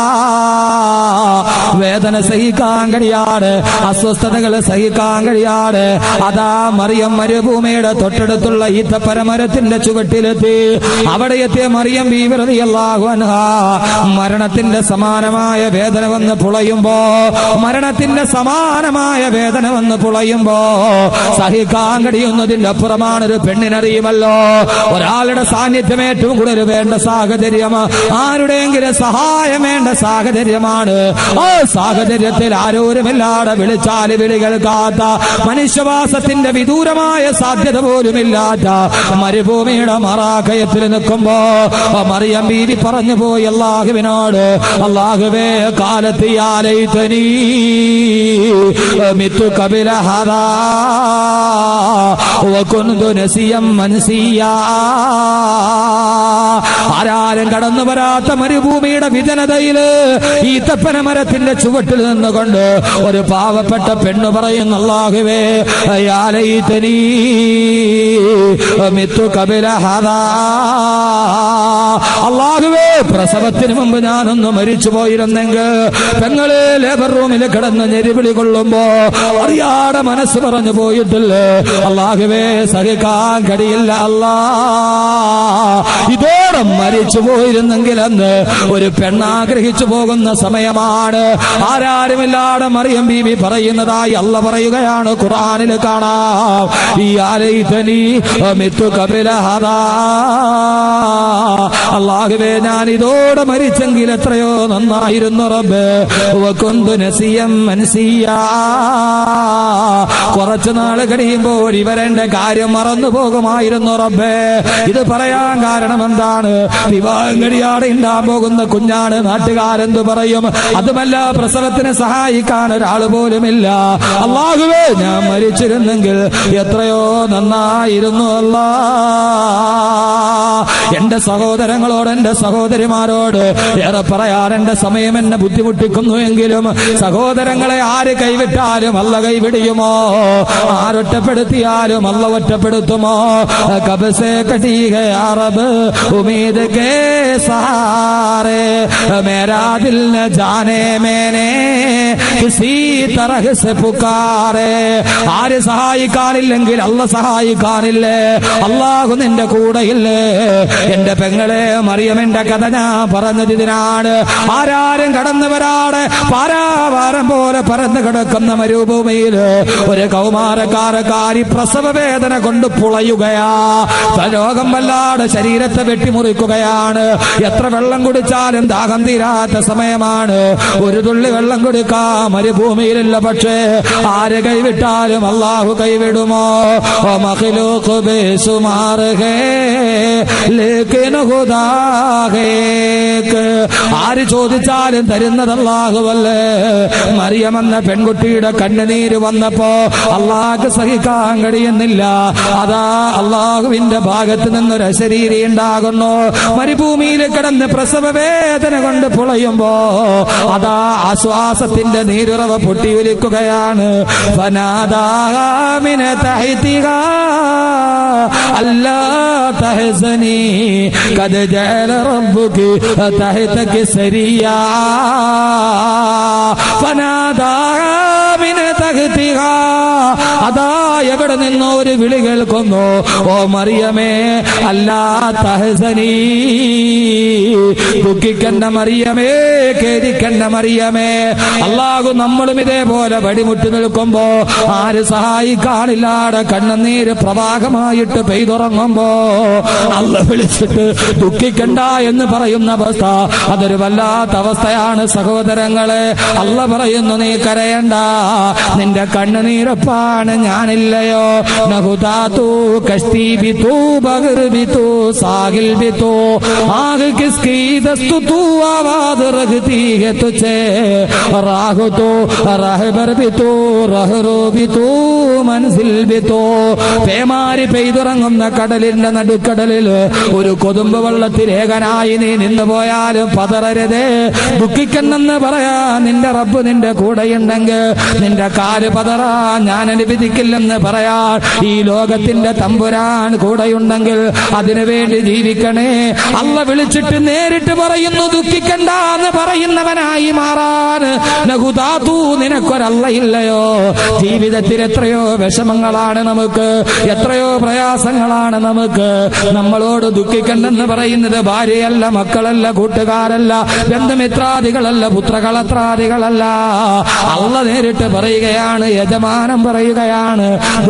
S2: വേദന സഹിക്കാൻ കഴിയാട് അസ്വസ്ഥതകൾ സഹിക്കാൻ കഴിയാട് അതാ മറിയം മരുഭൂമിയുടെ തൊട്ടടുത്തുള്ള ഈത്തപ്പരമരത്തിന്റെ ചുവട്ടിലെത്തി അവിടെ എത്തിയ മറിയം ബീവറതിയല്ലാഹു അൻഹ മരണത്തിന്റെ സമാനമായ വേദന വന്ന് പുളയുമ്പോ മരണത്തിന്റെ സമാനമായ വേദന വന്ന് പുളയുമ്പോ സഹിക്കാൻ കഴിയുന്നതിന്റെ അപ്പുറമാണ് ഒരു പെണ്ണിനറിയുമല്ലോ ഒരാളുടെ സാന്നിധ്യം ഏറ്റവും കൂടുതൽ വേണ്ട സാഹചര്യം ആരുടെയെങ്കിലും സഹായം വേണ്ട സാഹചര്യമാണ് ആ
S1: സാഹചര്യത്തിൽ ആരോരുമില്ലാതെ വിളിച്ചാൽ വിളി കേൾക്കാത്ത മനുഷ്യവാസത്തിന്റെ വിദൂരമായ സാധ്യത പോലുമില്ലാത്ത മരുഭൂമിയുടെ മറാക്കയത്തിൽ നിൽക്കുമ്പോ മറിയം ബീവി പറഞ്ഞു പോയി അള്ളാഹുവിനോട് അള്ളാഹുവേ കാലത്ത് ആലയിത്തനീ മിത്തു കപില ഹദാ വകുന്തു നസിയം മനസിയാ ആരാരും കടന്നു വരാത്ത മരുഭൂമിയുടെ വിജനതയില് ഈ തപ്പന മരത്തിന്റെ ചുവട്ടിൽ നിന്നുകൊണ്ട് ഒരു പാവപ്പെട്ട പെണ്ണു പറയുന്ന അല്ലാഹുവേ യാലൈതനീ മിത്തു കപില ഹദാ അള്ളാഹുവേ പ്രസവത്തിന് മുമ്പ് ഞാനൊന്ന് മരിച്ചു പോയിരുന്നെങ്കിൽ പെങ്ങള് ലേബർ റൂമിൽ കിടന്ന് ഞെരിവിളി കൊള്ളുമ്പോ അറിയാടെ മനസ്സ് പറഞ്ഞു പോയിട്ടില്ലേ അള്ളാഹുവേ സഹിക്കാൻ കഴിയില്ല അല്ലാ ഇതോടെ മരിച്ചു പോയിരുന്നെങ്കിൽ അന്ന് ഒരു പെണ്ണാഗ്രഹിച്ചു പോകുന്ന സമയമാണ് ആരാരുമില്ലാതെ മറിയം ബീബി പറയുന്നതായി അല്ല പറയുകയാണ് ഖുറാനിൽ കാണാം ഈ ആലയിത്തനി മിത്തു കപിലഹദാ അള്ളാഹുവേ ഞാൻ ഇതോടെ മരിച്ചെങ്കിൽ എത്രയോ നന്നായിരുന്നു റബ്ബ് വക്കൊന്തു നസിയം മനസ്സിയാ കുറച്ചു നാൾ കഴിയുമ്പോൾ ഇവരെന്റെ കാര്യം മറന്നു പോകുമായിരുന്നു റബ്ബേ ഇത് പറയാൻ കാരണം എന്താണ് വിവാഹം കഴിയാതെ ഉണ്ടാൻ പോകുന്ന കുഞ്ഞാണ് നാട്ടുകാരെന്ത് പറയും അതുമല്ല പ്രസവത്തിന് സഹായിക്കാൻ ഒരാൾ പോലുമില്ല അള്ളാഹുവേ ഞാൻ മരിച്ചിരുന്നെങ്കിൽ എത്രയോ നന്നായിരുന്നു അല്ലാ എന്റെ സഹോദരങ്ങളോട് എന്റെ സഹോദരിമാരോട് ഏറെ പറയാൻ എന്റെ സമയം എന്നെ ബുദ്ധിമുട്ടിക്കുന്നു എങ്കിലും സഹോദരങ്ങളെ ആര് കൈവിട്ടാലും അല്ല കൈവിടിയുമോ ആരൊറ്റപ്പെടുത്തിയാലും അല്ല ഒറ്റപ്പെടുത്തുമോ കബസേ കടീക അറബ് ഉമീദ് കേ സഹാരെ മേരാ ദിൽ ന ജാനെ മേനെ കിസി തരഹ് സെ പുക്കാരെ ആര് സഹായിക്കാനില്ലെങ്കിൽ അല്ല സഹായിക്കാനില്ലേ അള്ളാഹു നിന്റെ കൂടെയില്ലേ എന്റെ പെങ്ങളെ മറിയമെന്റെ കഥ ഞാൻ പറഞ്ഞത് ഇതിനാണ് ആരാരും കടന്നു വരാടെ പാരാവാരം പോലെ പറന്നു കിടക്കുന്ന മരുഭൂമിയിൽ ഒരു കൗമാരക്കാരക്കാരി പ്രസവ വേദന കൊണ്ട് പുളയുകയാ രോഗം വല്ലാതെ ശരീരത്തെ വെട്ടിമുറിക്കുകയാണ് എത്ര വെള്ളം കുടിച്ചാലും ദാഹം തീരാത്ത സമയമാണ് ഒരു തുള്ളി വെള്ളം കൊടുക്കാ മരുഭൂമിയിലില്ല പക്ഷേ ആര് കൈവിട്ടാലും അള്ളാഹു കൈവിടുമോ ഓ മഖിലൂഖ് ബേസുമാർ ഹേ ലേക്കിൻ ഖുദാ ഹേക്ക് ആര് ചോദിച്ചാലും തരുന്നത് അല്ലാഹുവല്ലേ മറിയമെന്ന പെൺകുട്ടിയുടെ കണ്ണുനീര് വന്നപ്പോ അള്ളാഹ് സഹിക്കാൻ കഴിയുന്നില്ല അതാ അള്ളാഹുവിന്റെ ഭാഗത്ത് നിന്നൊരു അശരീരി ഉണ്ടാകുന്നു മരുഭൂമിയിൽ കിടന്ന് പ്രസവ വേദന കൊണ്ട് പുളയുമ്പോ അതാ ആശ്വാസത്തിന്റെ നീരുറവ പൊട്ടിയൊലിക്കുകയാണ് ഫനാദാമിനെ തഹൈത്തിക അല്ലാ തഹസനി കത് ജല റബ്ബുക്ക് തഹതക്ക് സരിയാ ഫനാദാമിനെ തഹത്തിക അതാ എവിടെ നിന്നോ ഒരു വിളി കേൾക്കുന്നു ഓ മറിയമേ അല്ലാ തഹസനി ദുഃഖിക്കണ്ട മറിയമേ ഖേദിക്കണ്ട മറിയമേ അള്ളാഹു നമ്മളും ഇതേപോലെ വടിമുട്ടി നിൽക്കുമ്പോ ആര് സഹായിക്കാനില്ലാതെ കണ്ണുനീര് പ്രവാഹമായിട്ട് പെയ്തുറങ്ങുമ്പോ അല്ല വിളിച്ചിട്ട് ദുഃഖിക്കണ്ട എന്ന് പറയുന്ന അവസ്ഥ അതൊരു വല്ലാത്ത അവസ്ഥയാണ് സഹോദരങ്ങളെ അല്ല പറയുന്നു നീ കരയണ്ട നിന്റെ കണ്ണുനീരപ്പാണ് ഞാനില്ലയോ നഹുദാത്തു കഷ്ടി ബിത്തു ബഗർ ബിത്തു സാഹിൽ ബിത്തു ആഗ് കിസ്കി ദസ്തു തൂ ആവാദ് റഹ്തി है तुझे राह तो रहबर भी तो रहरो भी तो മനസ്സിൽ ബിത്തോ പേമാരി പെയ്തുറങ്ങുന്ന കടലിന്റെ നടുക്കടലിൽ ഒരു കൊതുമ്പ് വെള്ളത്തിൽ ഏകനായി നീ നിന്നു പോയാലും പതറരുതേ ദുഃഖിക്കണ്ടെന്ന് പറയാ നിന്റെ റബ്ബ് നിന്റെ കൂടെയുണ്ടെങ്കിൽ നിന്റെ കാല് പതറാ ഞാൻ അനുവദിക്കില്ലെന്ന് പറയാ ഈ ലോകത്തിന്റെ തമ്പുരാൻ കൂടെയുണ്ടെങ്കിൽ അതിനു വേണ്ടി ജീവിക്കണേ അല്ല വിളിച്ചിട്ട് നേരിട്ട് പറയുന്നു ദുഃഖിക്കണ്ട എന്ന് പറയുന്നവനായി മാറാൻ നഹുദാതു നിനക്കൊരല്ലയില്ലയോ ജീവിതത്തിൽ എത്രയോ വിഷമങ്ങളാണ് നമുക്ക് എത്രയോ പ്രയാസങ്ങളാണ് നമുക്ക് നമ്മളോട് ദുഃഖിക്കണ്ടെന്ന് പറയുന്നത് ഭാര്യയല്ല മക്കളല്ല കൂട്ടുകാരല്ല ബന്ധുമിത്രാദികളല്ല പുത്രകളത്രാദികളല്ല അള്ള നേരിട്ട് പറയുകയാണ് യജമാനം പറയുകയാണ്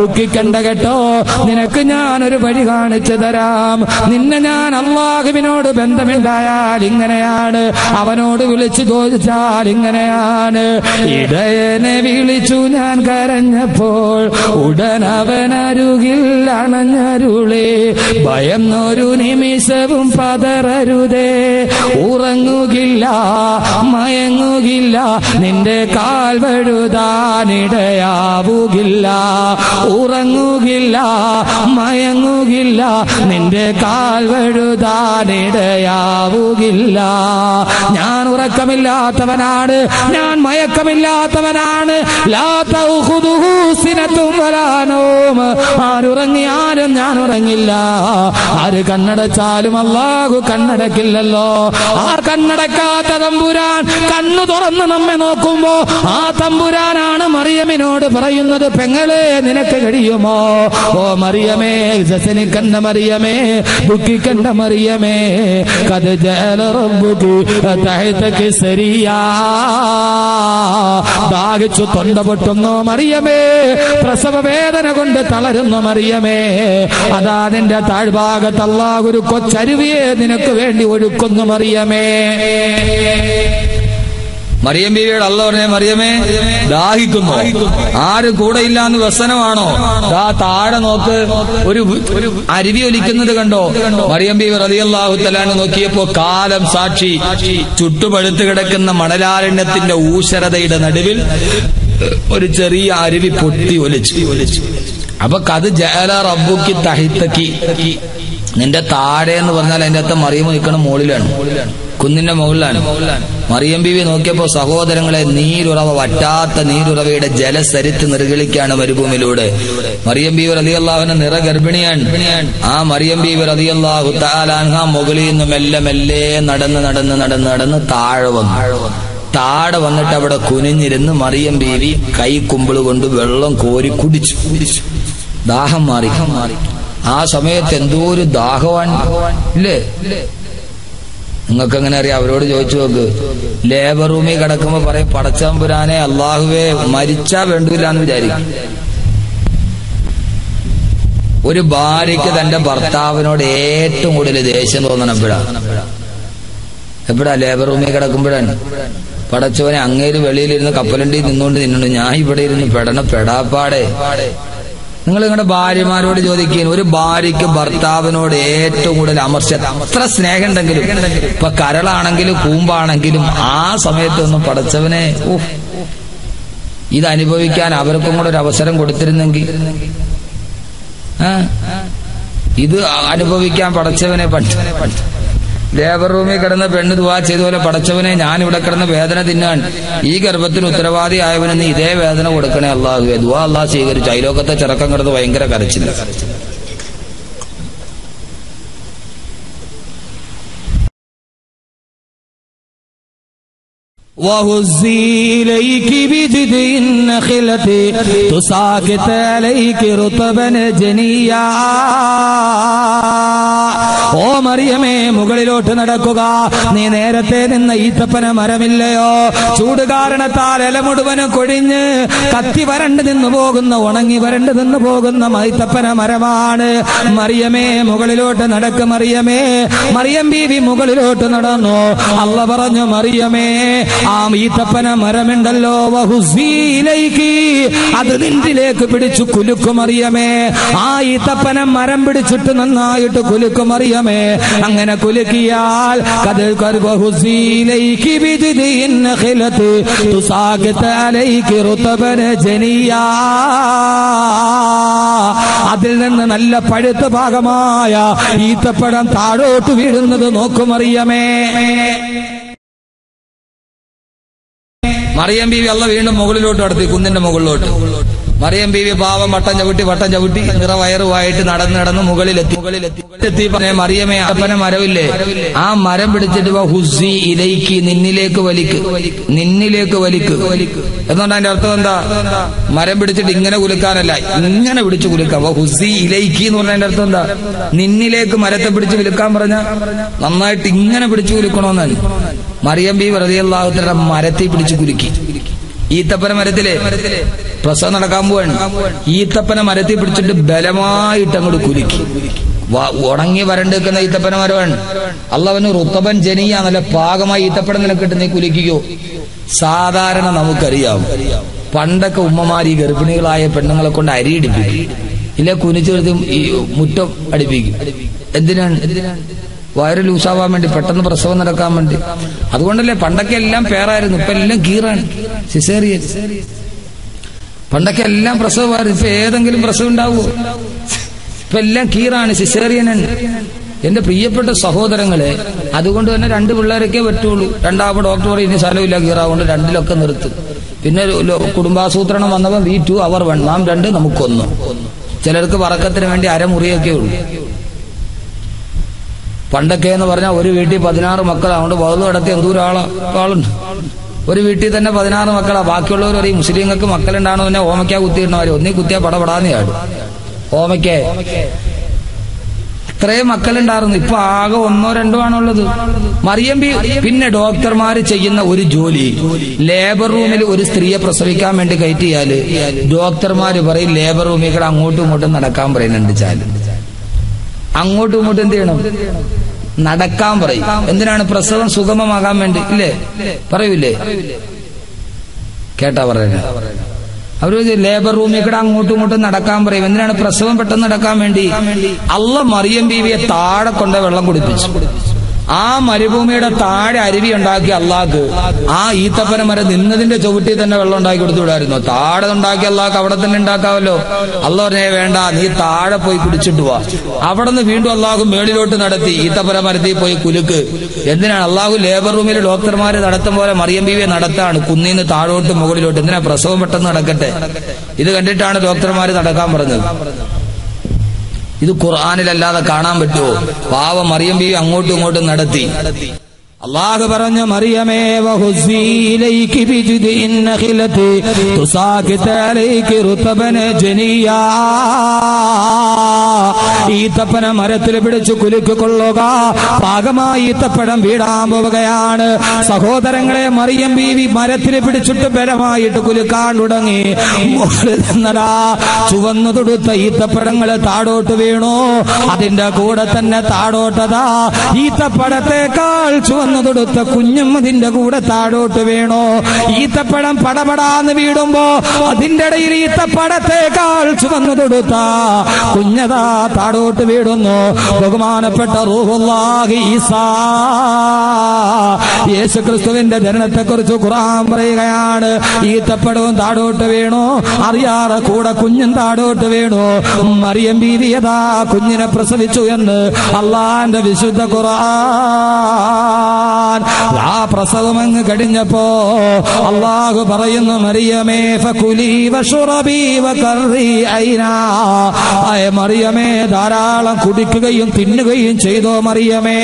S1: ദുഃഖിക്കണ്ട കേട്ടോ നിനക്ക് ഞാനൊരു വഴി കാണിച്ചു തരാം നിന്നെ ഞാൻ അള്ളാഹുവിനോട് ബന്ധമുണ്ടായാൽ ഇങ്ങനെയാണ് അവനോട് വിളിച്ചു ചോദിച്ചാൽ ഇങ്ങനെയാണ് ഇടയനെ വിളിച്ചു ഞാൻ കരഞ്ഞപ്പോൾ ഉടൻ അവനരുകിൽ അണഞ്ഞരുളേ ഭയന്നൊരു നിമിഷവും പതറരുതേ ഉറങ്ങുകില്ല മയങ്ങുകില്ല നിന്റെ കാൽ വഴുതാനിടയാവുകില്ല ഉറങ്ങുകില്ല മയങ്ങുകില്ല നിന്റെ കാൽ വഴുതാനിടയാവുകില്ല ഞാൻ ഉറക്കമില്ലാത്തവനാണ് ഞാൻ മയക്കമില്ലാത്തവനാണ് ലാ തൗഖുദുഹു സിനത്തും വലാ നൗം. ആരുറങ്ങിയാലും ഞാൻ ഉറങ്ങില്ല ആര് കണ്ണടച്ചാലും അള്ളാഹു കണ്ണടക്കില്ലല്ലോ ആ കണ്ണടക്കാത്ത തമ്പുരാൻ കണ്ണു തുറന്ന് നമ്മെ നോക്കുമ്പോ ആ തമ്പുരാനാണ് മറിയമിനോട് പറയുന്നത് പെങ്ങളെ നിനക്ക് കഴിയുമോ ഓ മറിയമേ ജസനിക്കണ്ട മറിയമേ ദുഃഖിക്കണ്ട മറിയമേ കത് ജലറബുക്ക് തഹത്തക്ക് ശരിയാ ദാഹിച്ചു തൊണ്ട പൊട്ടുന്നു മറിയമേ പ്രസവ വേദന കൊണ്ട് തളരുന്നു മറിയമേ അതാ നിന്റെ താഴ്ഭാഗത്ത് അല്ലാഹു ഒരു കൊച്ചരുവിയെ നിനക്ക് വേണ്ടി ഒഴുക്കുന്നു മറിയമേ
S2: മറിയം ബീവിയുടെ അല്ല പറഞ്ഞ മറിയമേ ദാഹിക്കുന്നു ആര് കൂടെ ഇല്ലാന്ന് വ്യസനമാണോ ദാ താഴെ നോക്ക് ഒരു ഒരു അരുവി ഒലിക്കുന്നത് കണ്ടോ മറിയം ബീവി റതിയല്ലാഹു തലാന്ന് നോക്കിയപ്പോ കാലം സാക്ഷി ചുട്ടുപഴുത്ത് കിടക്കുന്ന മണലാരണ്യത്തിന്റെ ഊശരതയുടെ നടുവിൽ ഒരു ചെറിയ അരുവി പൊട്ടി ഒലിച്ചു ഒലിച്ചു അപ്പൊ കത് ജല റബ്ബുക്കി തഹിത്തക്കി നിന്റെ താഴെ എന്ന് പറഞ്ഞാൽ അതിന്റെ അകത്ത് മറിയം നിൽക്കണം മുകളിലാണ് കുന്നിന്റെ മുകളിലാണ് മറിയം ബീവി നോക്കിയപ്പോ സഹോദരങ്ങളെ നീരുറവ വറ്റാത്ത നീരുറവയുടെ ജലസരിത്ത് നിർഗളിക്കാണ് മരുഭൂമിയിലൂടെ മറിയം ബീവി റതിയല്ലാഹുവിന് നിറ ഗർഭിണിയാണ് ആ മറിയം ബീവി റതിയല്ലാഹു താലാൻഹ മുകളിൽ നിന്ന് മെല്ലെ മെല്ലെ നടന്ന് നടന്ന് നടന്ന് നടന്ന് താഴെ വന്നു താഴെ വന്നിട്ട് അവിടെ കുനിഞ്ഞിരുന്ന് മറിയം ബീവി കൈ കുമ്പിള് കൊണ്ട് വെള്ളം കോരി കുടിച്ചു കുടിച്ചു ദാഹം മാറി മാറി ആ സമയത്ത് എന്തോ ഒരു ദാഹവാൻ ഇല്ലേ നിങ്ങൾക്ക് എങ്ങനെ അറിയാം അവരോട് ചോദിച്ചു നോക്ക് ലേബർ റൂമിൽ കിടക്കുമ്പോ പറയും പടച്ചമ്പുരാനെ അള്ളാഹുവേ മരിച്ചാ വേണ്ടൂല എന്ന് വിചാരിക്കും ഒരു ഭാര്യയ്ക്ക് തന്റെ ഭർത്താവിനോട് ഏറ്റവും കൂടുതൽ ദേഷ്യം തോന്നണം എപ്പോഴാ എപ്പോഴാ ലേബർ റൂമിൽ കിടക്കുമ്പോഴാണ് പടച്ചവനെ അങ്ങേര് വെളിയിലിരുന്ന് കപ്പലണ്ടി നിന്നുകൊണ്ട് നിന്നുണ്ട് ഞാൻ ഇവിടെ ഇരുന്ന് പെടണ പെടാപ്പാടെ നിങ്ങൾ നിങ്ങളുടെ ഭാര്യമാരോട് ചോദിക്കുകയും ഒരു ഭാര്യയ്ക്ക് ഭർത്താവിനോട് ഏറ്റവും കൂടുതൽ അമർച്ച അത്ര സ്നേഹം ഉണ്ടെങ്കിലും ഇപ്പൊ കരളാണെങ്കിലും കൂമ്പാണെങ്കിലും ആ സമയത്തൊന്നും പടച്ചവനെ ഊഹ് ഇത് അനുഭവിക്കാൻ അവർക്കും കൂടെ ഒരു അവസരം കൊടുത്തിരുന്നെങ്കിൽ ആ? ഇത് അനുഭവിക്കാൻ പടച്ചവനെ പണ്ട് ലേബർ റൂമിൽ കിടന്ന പെണ്ണ് ദുവാ ചെയ്തപോലെ പടച്ചവനെ ഞാൻ ഇവിടെ കിടന്ന വേദന തിന്നാൻ ഈ ഗർഭത്തിന് ഉത്തരവാദിയായവന് നീ ഇതേ വേദന കൊടുക്കണേ അള്ളാഹുവേ ദുവാ അള്ളാഹ് സ്വീകരിച്ചു അയലോക്കത്തെ ചെറുക്കം കിടന്ന് ഭയങ്കര കരച്ചില്ല
S1: وهزي إليك بجد النخلة تساقط عليك رطبا جنيا ഓ മറിയമേ മുകളിലോട്ട് നടക്കുക നീ നേരത്തെ നിന്ന ഈത്തപ്പന മരമില്ലയോ ചൂട് കാരണത്താൽ ഇല മുഴുവനും കൊഴിഞ്ഞ് കത്തി വരണ്ട് നിന്ന് പോകുന്ന ഉണങ്ങി വരണ്ട് നിന്ന് പോകുന്ന മൈത്തപ്പന മരമാണ് മറിയമേ മുകളിലോട്ട് നടക്ക് മറിയമേ മറിയം ബീവി മുകളിലോട്ട് നടന്നു അല്ല പറഞ്ഞു മറിയമേ ആ ഈത്തപ്പന മരമുണ്ടല്ലോ വഹുസീലേക്ക് അത് നിന്റിലേക്ക് പിടിച്ചു കുലുക്കും അറിയമേ ആ ഈത്തപ്പന മരം പിടിച്ചിട്ട് നന്നായിട്ട് കുലുക്കും അറിയമേ അങ്ങനെ കുലുക്കിയാൽ കതിൽ വഹുസീലേക്ക് ബിജിദിൻ നഖിലത്ത് തുസാഖിത് അലൈക്ക് റുതബന ജനിയാ അതിൽ നിന്ന് നല്ല പഴുത്ത ഭാഗമായ ഈത്തപ്പഴം താഴോട്ട് വീഴുന്നത് നോക്കുമറിയമേ
S2: മറിയം ബീവി അല്ല വീണ്ടും മുകളിലോട്ട് നടത്തി കുന്നിന്റെ മുകളിലോട്ട് മറിയം ബീവി പാവം വട്ടം ചവിട്ടി വട്ടം ചവിട്ടി നിറ വയറുമായിട്ട് നടന്ന് നടന്ന് മുകളിലെത്തി മുകളിലെത്തി എത്തി പറഞ്ഞ മറിയമേ അപ്പന മരമില്ലേ ആ മരം പിടിച്ചിട്ട് വാ ഹുസി ഇലയ്ക്ക് നിന്നിലേക്ക് വലിക്ക് നിന്നിലേക്ക് വലിക്ക് എന്നുകൊണ്ട് അതിന്റെ അർത്ഥം എന്താ മരം പിടിച്ചിട്ട് ഇങ്ങനെ കുലുക്കാനല്ല ഇങ്ങനെ പിടിച്ച് കുലുക്കാം വാ ഹുസി ഇലയ്ക്ക് എന്ന് പറഞ്ഞതിന്റെ അർത്ഥം എന്താ നിന്നിലേക്ക് മരത്തെ പിടിച്ച് വിലുക്കാൻ പറഞ്ഞ നന്നായിട്ട് ഇങ്ങനെ പിടിച്ചു കുലുക്കണമെന്നാണ് മറിയം ബി വെറുതെ മരത്തിൽ പിടിച്ച് കുലുക്കി ഈത്തപ്പന മരത്തിലെ
S1: പ്രസവം നടക്കാൻ പോവാണ് ഈത്തപ്പന മരത്തിൽ പിടിച്ചിട്ട് ബലമായിട്ട് അങ്ങോട്ട് കുലുക്കി വ- ഉണങ്ങി വരണ്ട് നിൽക്കുന്ന ഈത്തപ്പന മരമാണ് അള്ളവന് റുത്തപ്പൻ ജനിയ നല്ല പാകമായി ഈത്തപ്പഴം നിനക്കിട്ട് നീ കുലിക്കുകയോ സാധാരണ നമുക്കറിയാം പണ്ടൊക്കെ ഉമ്മമാർ ഈ ഗർഭിണികളായ പെണ്ണുങ്ങളെ കൊണ്ട് അരി ഇടിപ്പിക്കും ഇല്ല കുനിച്ചു നിർത്തി ഈ മുറ്റം അടിപ്പിക്കും എന്തിനാണ് വയറ് ലൂസാവാൻ വേണ്ടി പെട്ടെന്ന് പ്രസവം നടക്കാൻ വേണ്ടി അതുകൊണ്ടല്ലേ പണ്ടൊക്കെ എല്ലാം പേറായിരുന്നു ഇപ്പൊ എല്ലാം കീറാണ് സിസേറിയൻ പണ്ടൊക്കെ എല്ലാം പ്രസവമായിരുന്നു ഇപ്പൊ ഏതെങ്കിലും പ്രസവം ഉണ്ടാവുമോ ഇപ്പൊ എല്ലാം കീറാണ് സിസേറിയനാണ് എന്റെ പ്രിയപ്പെട്ട സഹോദരങ്ങളെ അതുകൊണ്ട് തന്നെ രണ്ട് പിള്ളേരൊക്കെ പറ്റുള്ളൂ രണ്ടാമത് ഡോക്ടർ പറയും ഇനി സ്ഥലമില്ല കീറാവുകൊണ്ട് രണ്ടിലൊക്കെ നിർത്തും പിന്നെ ലോ- കുടുംബാസൂത്രണം വന്നപ്പോൾ വി ടു അവർ വൺ നാം രണ്ട് നമുക്കൊന്ന് ചിലർക്ക് വറക്കത്തിന് വേണ്ടി അരമുറിയൊക്കെ ഉള്ളൂ പണ്ടൊക്കെ എന്ന് പറഞ്ഞാൽ ഒരു വീട്ടിൽ പതിനാറ് മക്കൾ അതുകൊണ്ട് വകുതു നടത്തി എന്തോരം ആളാ ആളുണ്ട് ഒരു വീട്ടിൽ തന്നെ പതിനാറ് മക്കളാ ബാക്കിയുള്ളവർ പറയും മുസ്ലിങ്ങൾക്ക് മക്കളുണ്ടാണോ പിന്നെ ഓമയ്ക്ക കുത്തിയിടണവര് ഒന്നീ കുത്തിയാ പടപടാന്ന് ചാടും ഓമയ്ക്ക ഇത്രയും മക്കളുണ്ടായിരുന്നു ഇപ്പൊ ആകെ ഒന്നോ രണ്ടോ ആണുള്ളത് മറിയം ബി പിന്നെ ഡോക്ടർമാർ ചെയ്യുന്ന ഒരു ജോലി ലേബർ റൂമിൽ ഒരു സ്ത്രീയെ പ്രസവിക്കാൻ വേണ്ടി കയറ്റിയാല് ഡോക്ടർമാര് പറയും ലേബർ റൂമിൽ കൂടെ അങ്ങോട്ടും ഇങ്ങോട്ടും നടക്കാൻ പറയുന്നുണ്ട് ചാല് അങ്ങോട്ടും ഇങ്ങോട്ടും എന്ത് ചെയ്യണം നടക്കാൻ പറയും എന്തിനാണ് പ്രസവം സുഗമമാകാൻ വേണ്ടി ഇല്ലേ പറയൂലേ കേട്ടാ പറയുന്നത് അവര് ലേബർ റൂമിൽ കൂടെ അങ്ങോട്ടും ഇങ്ങോട്ടും നടക്കാൻ പറയും എന്തിനാണ് പ്രസവം പെട്ടെന്ന് നടക്കാൻ വേണ്ടി അള്ള മറിയം ബീവിയെ താഴെ കൊണ്ട് വെള്ളം കുടിപ്പിച്ചു ആ മരുഭൂമിയുടെ താഴെ അരുവി ഉണ്ടാക്കിയ അള്ളാഹ് ആ ഈത്തപ്പന മരം നിന്നതിന്റെ ചുവട്ടിൽ തന്നെ വെള്ളം ഉണ്ടാക്കി കൊടുത്തുവിടായിരുന്നു താഴെ ഉണ്ടാക്കിയ അള്ളാഹ് അവിടെ തന്നെ ഉണ്ടാക്കാമല്ലോ അല്ല പറഞ്ഞേ വേണ്ട നീ താഴെ പോയി കുടിച്ചിട്ട് വാ അവിടെ നിന്ന് വീണ്ടും അള്ളാഹു മേളിലോട്ട് നടത്തി ഈത്തപ്പന മരത്തിൽ പോയി കുലുക്ക് എന്തിനാണ് അള്ളാഹു ലേബർ റൂമിൽ ഡോക്ടർമാര് നടത്തും പോലെ മറിയം ബീവിയെ നടത്താണ് കുന്നിന്ന് താഴോട്ട് മുകളിലോട്ട് എന്തിനാ പ്രസവം പെട്ടെന്ന് നടക്കട്ടെ ഇത് കണ്ടിട്ടാണ് ഡോക്ടർമാര് നടക്കാൻ പറഞ്ഞത് ഇത് ഖുർആാനിലല്ലാതെ കാണാൻ പറ്റുമോ പാവം മറിയം ബീവി അങ്ങോട്ടും ഇങ്ങോട്ടും നടത്തി
S2: അള്ളാഹു പറഞ്ഞു മറിയമേ വഹുസ്സി ഇലൈകി ബിജുദിൻ നഖിലതി തുസാഖിത അലൈകി റുതബന ജനിയാ ഈത്തപ്പന മരത്തിൽ പിടിച്ചു കുലുക്കിക്കൊള്ളുക പാകമായി ഈത്തപ്പഴം വീടാൻ പോവുകയാണ് സഹോദരങ്ങളെ മറിയം ബീവി മരത്തിൽ പിടിച്ചിട്ട് ബലമായിട്ട് കുലുക്കാൻ തുടങ്ങി മുകളിൽ നിന്നടാ ചുവന്നു തൊടുത്ത ഈത്തപ്പഴങ്ങൾ താടോട്ട് വീണു അതിന്റെ കൂടെ തന്നെ താടോട്ടതാ ഈത്തപ്പഴത്തേക്കാൾ ചുവന്നു തൊടുത്ത കുഞ്ഞും അതിന്റെ കൂടെ താഴോട്ട് വീണു ഈത്തപ്പഴം പടപടാന്ന് വീടുമ്പോ അതിന്റെ ഇടയിൽ ഈത്തപ്പഴത്തേക്കാൾ ചുവന്നു തൊടുത്ത കുഞ്ഞതാ താഴോട്ട് വീടുന്നു ബഹുമാനപ്പെട്ട റൂഹുല്ലാഹി ഈസാ യേശു ക്രിസ്തുവിന്റെ ജനനത്തെ കുറിച്ച് ഖുർആൻ പറയുകയാണ് ഈത്തപ്പഴവും താഴോട്ട് വീണു അറിയാതെ കൂടെ കുഞ്ഞും താഴോട്ട് വീണു മറിയം ബീവിയതാ കുഞ്ഞിനെ പ്രസവിച്ചു എന്ന് അള്ളാന്റെ വിശുദ്ധ ഖുർആൻ ആ പ്രസവം അങ്ങ് കഴിഞ്ഞപ്പോ അള്ളാഹു പറയുന്നു മറിയമേ ഫകുലി വഷുറബി വകറി ഐനാ ആയ മറിയമേ ധാരാളം കുടിക്കുകയും തിന്നുകയും ചെയ്തോ മറിയമേ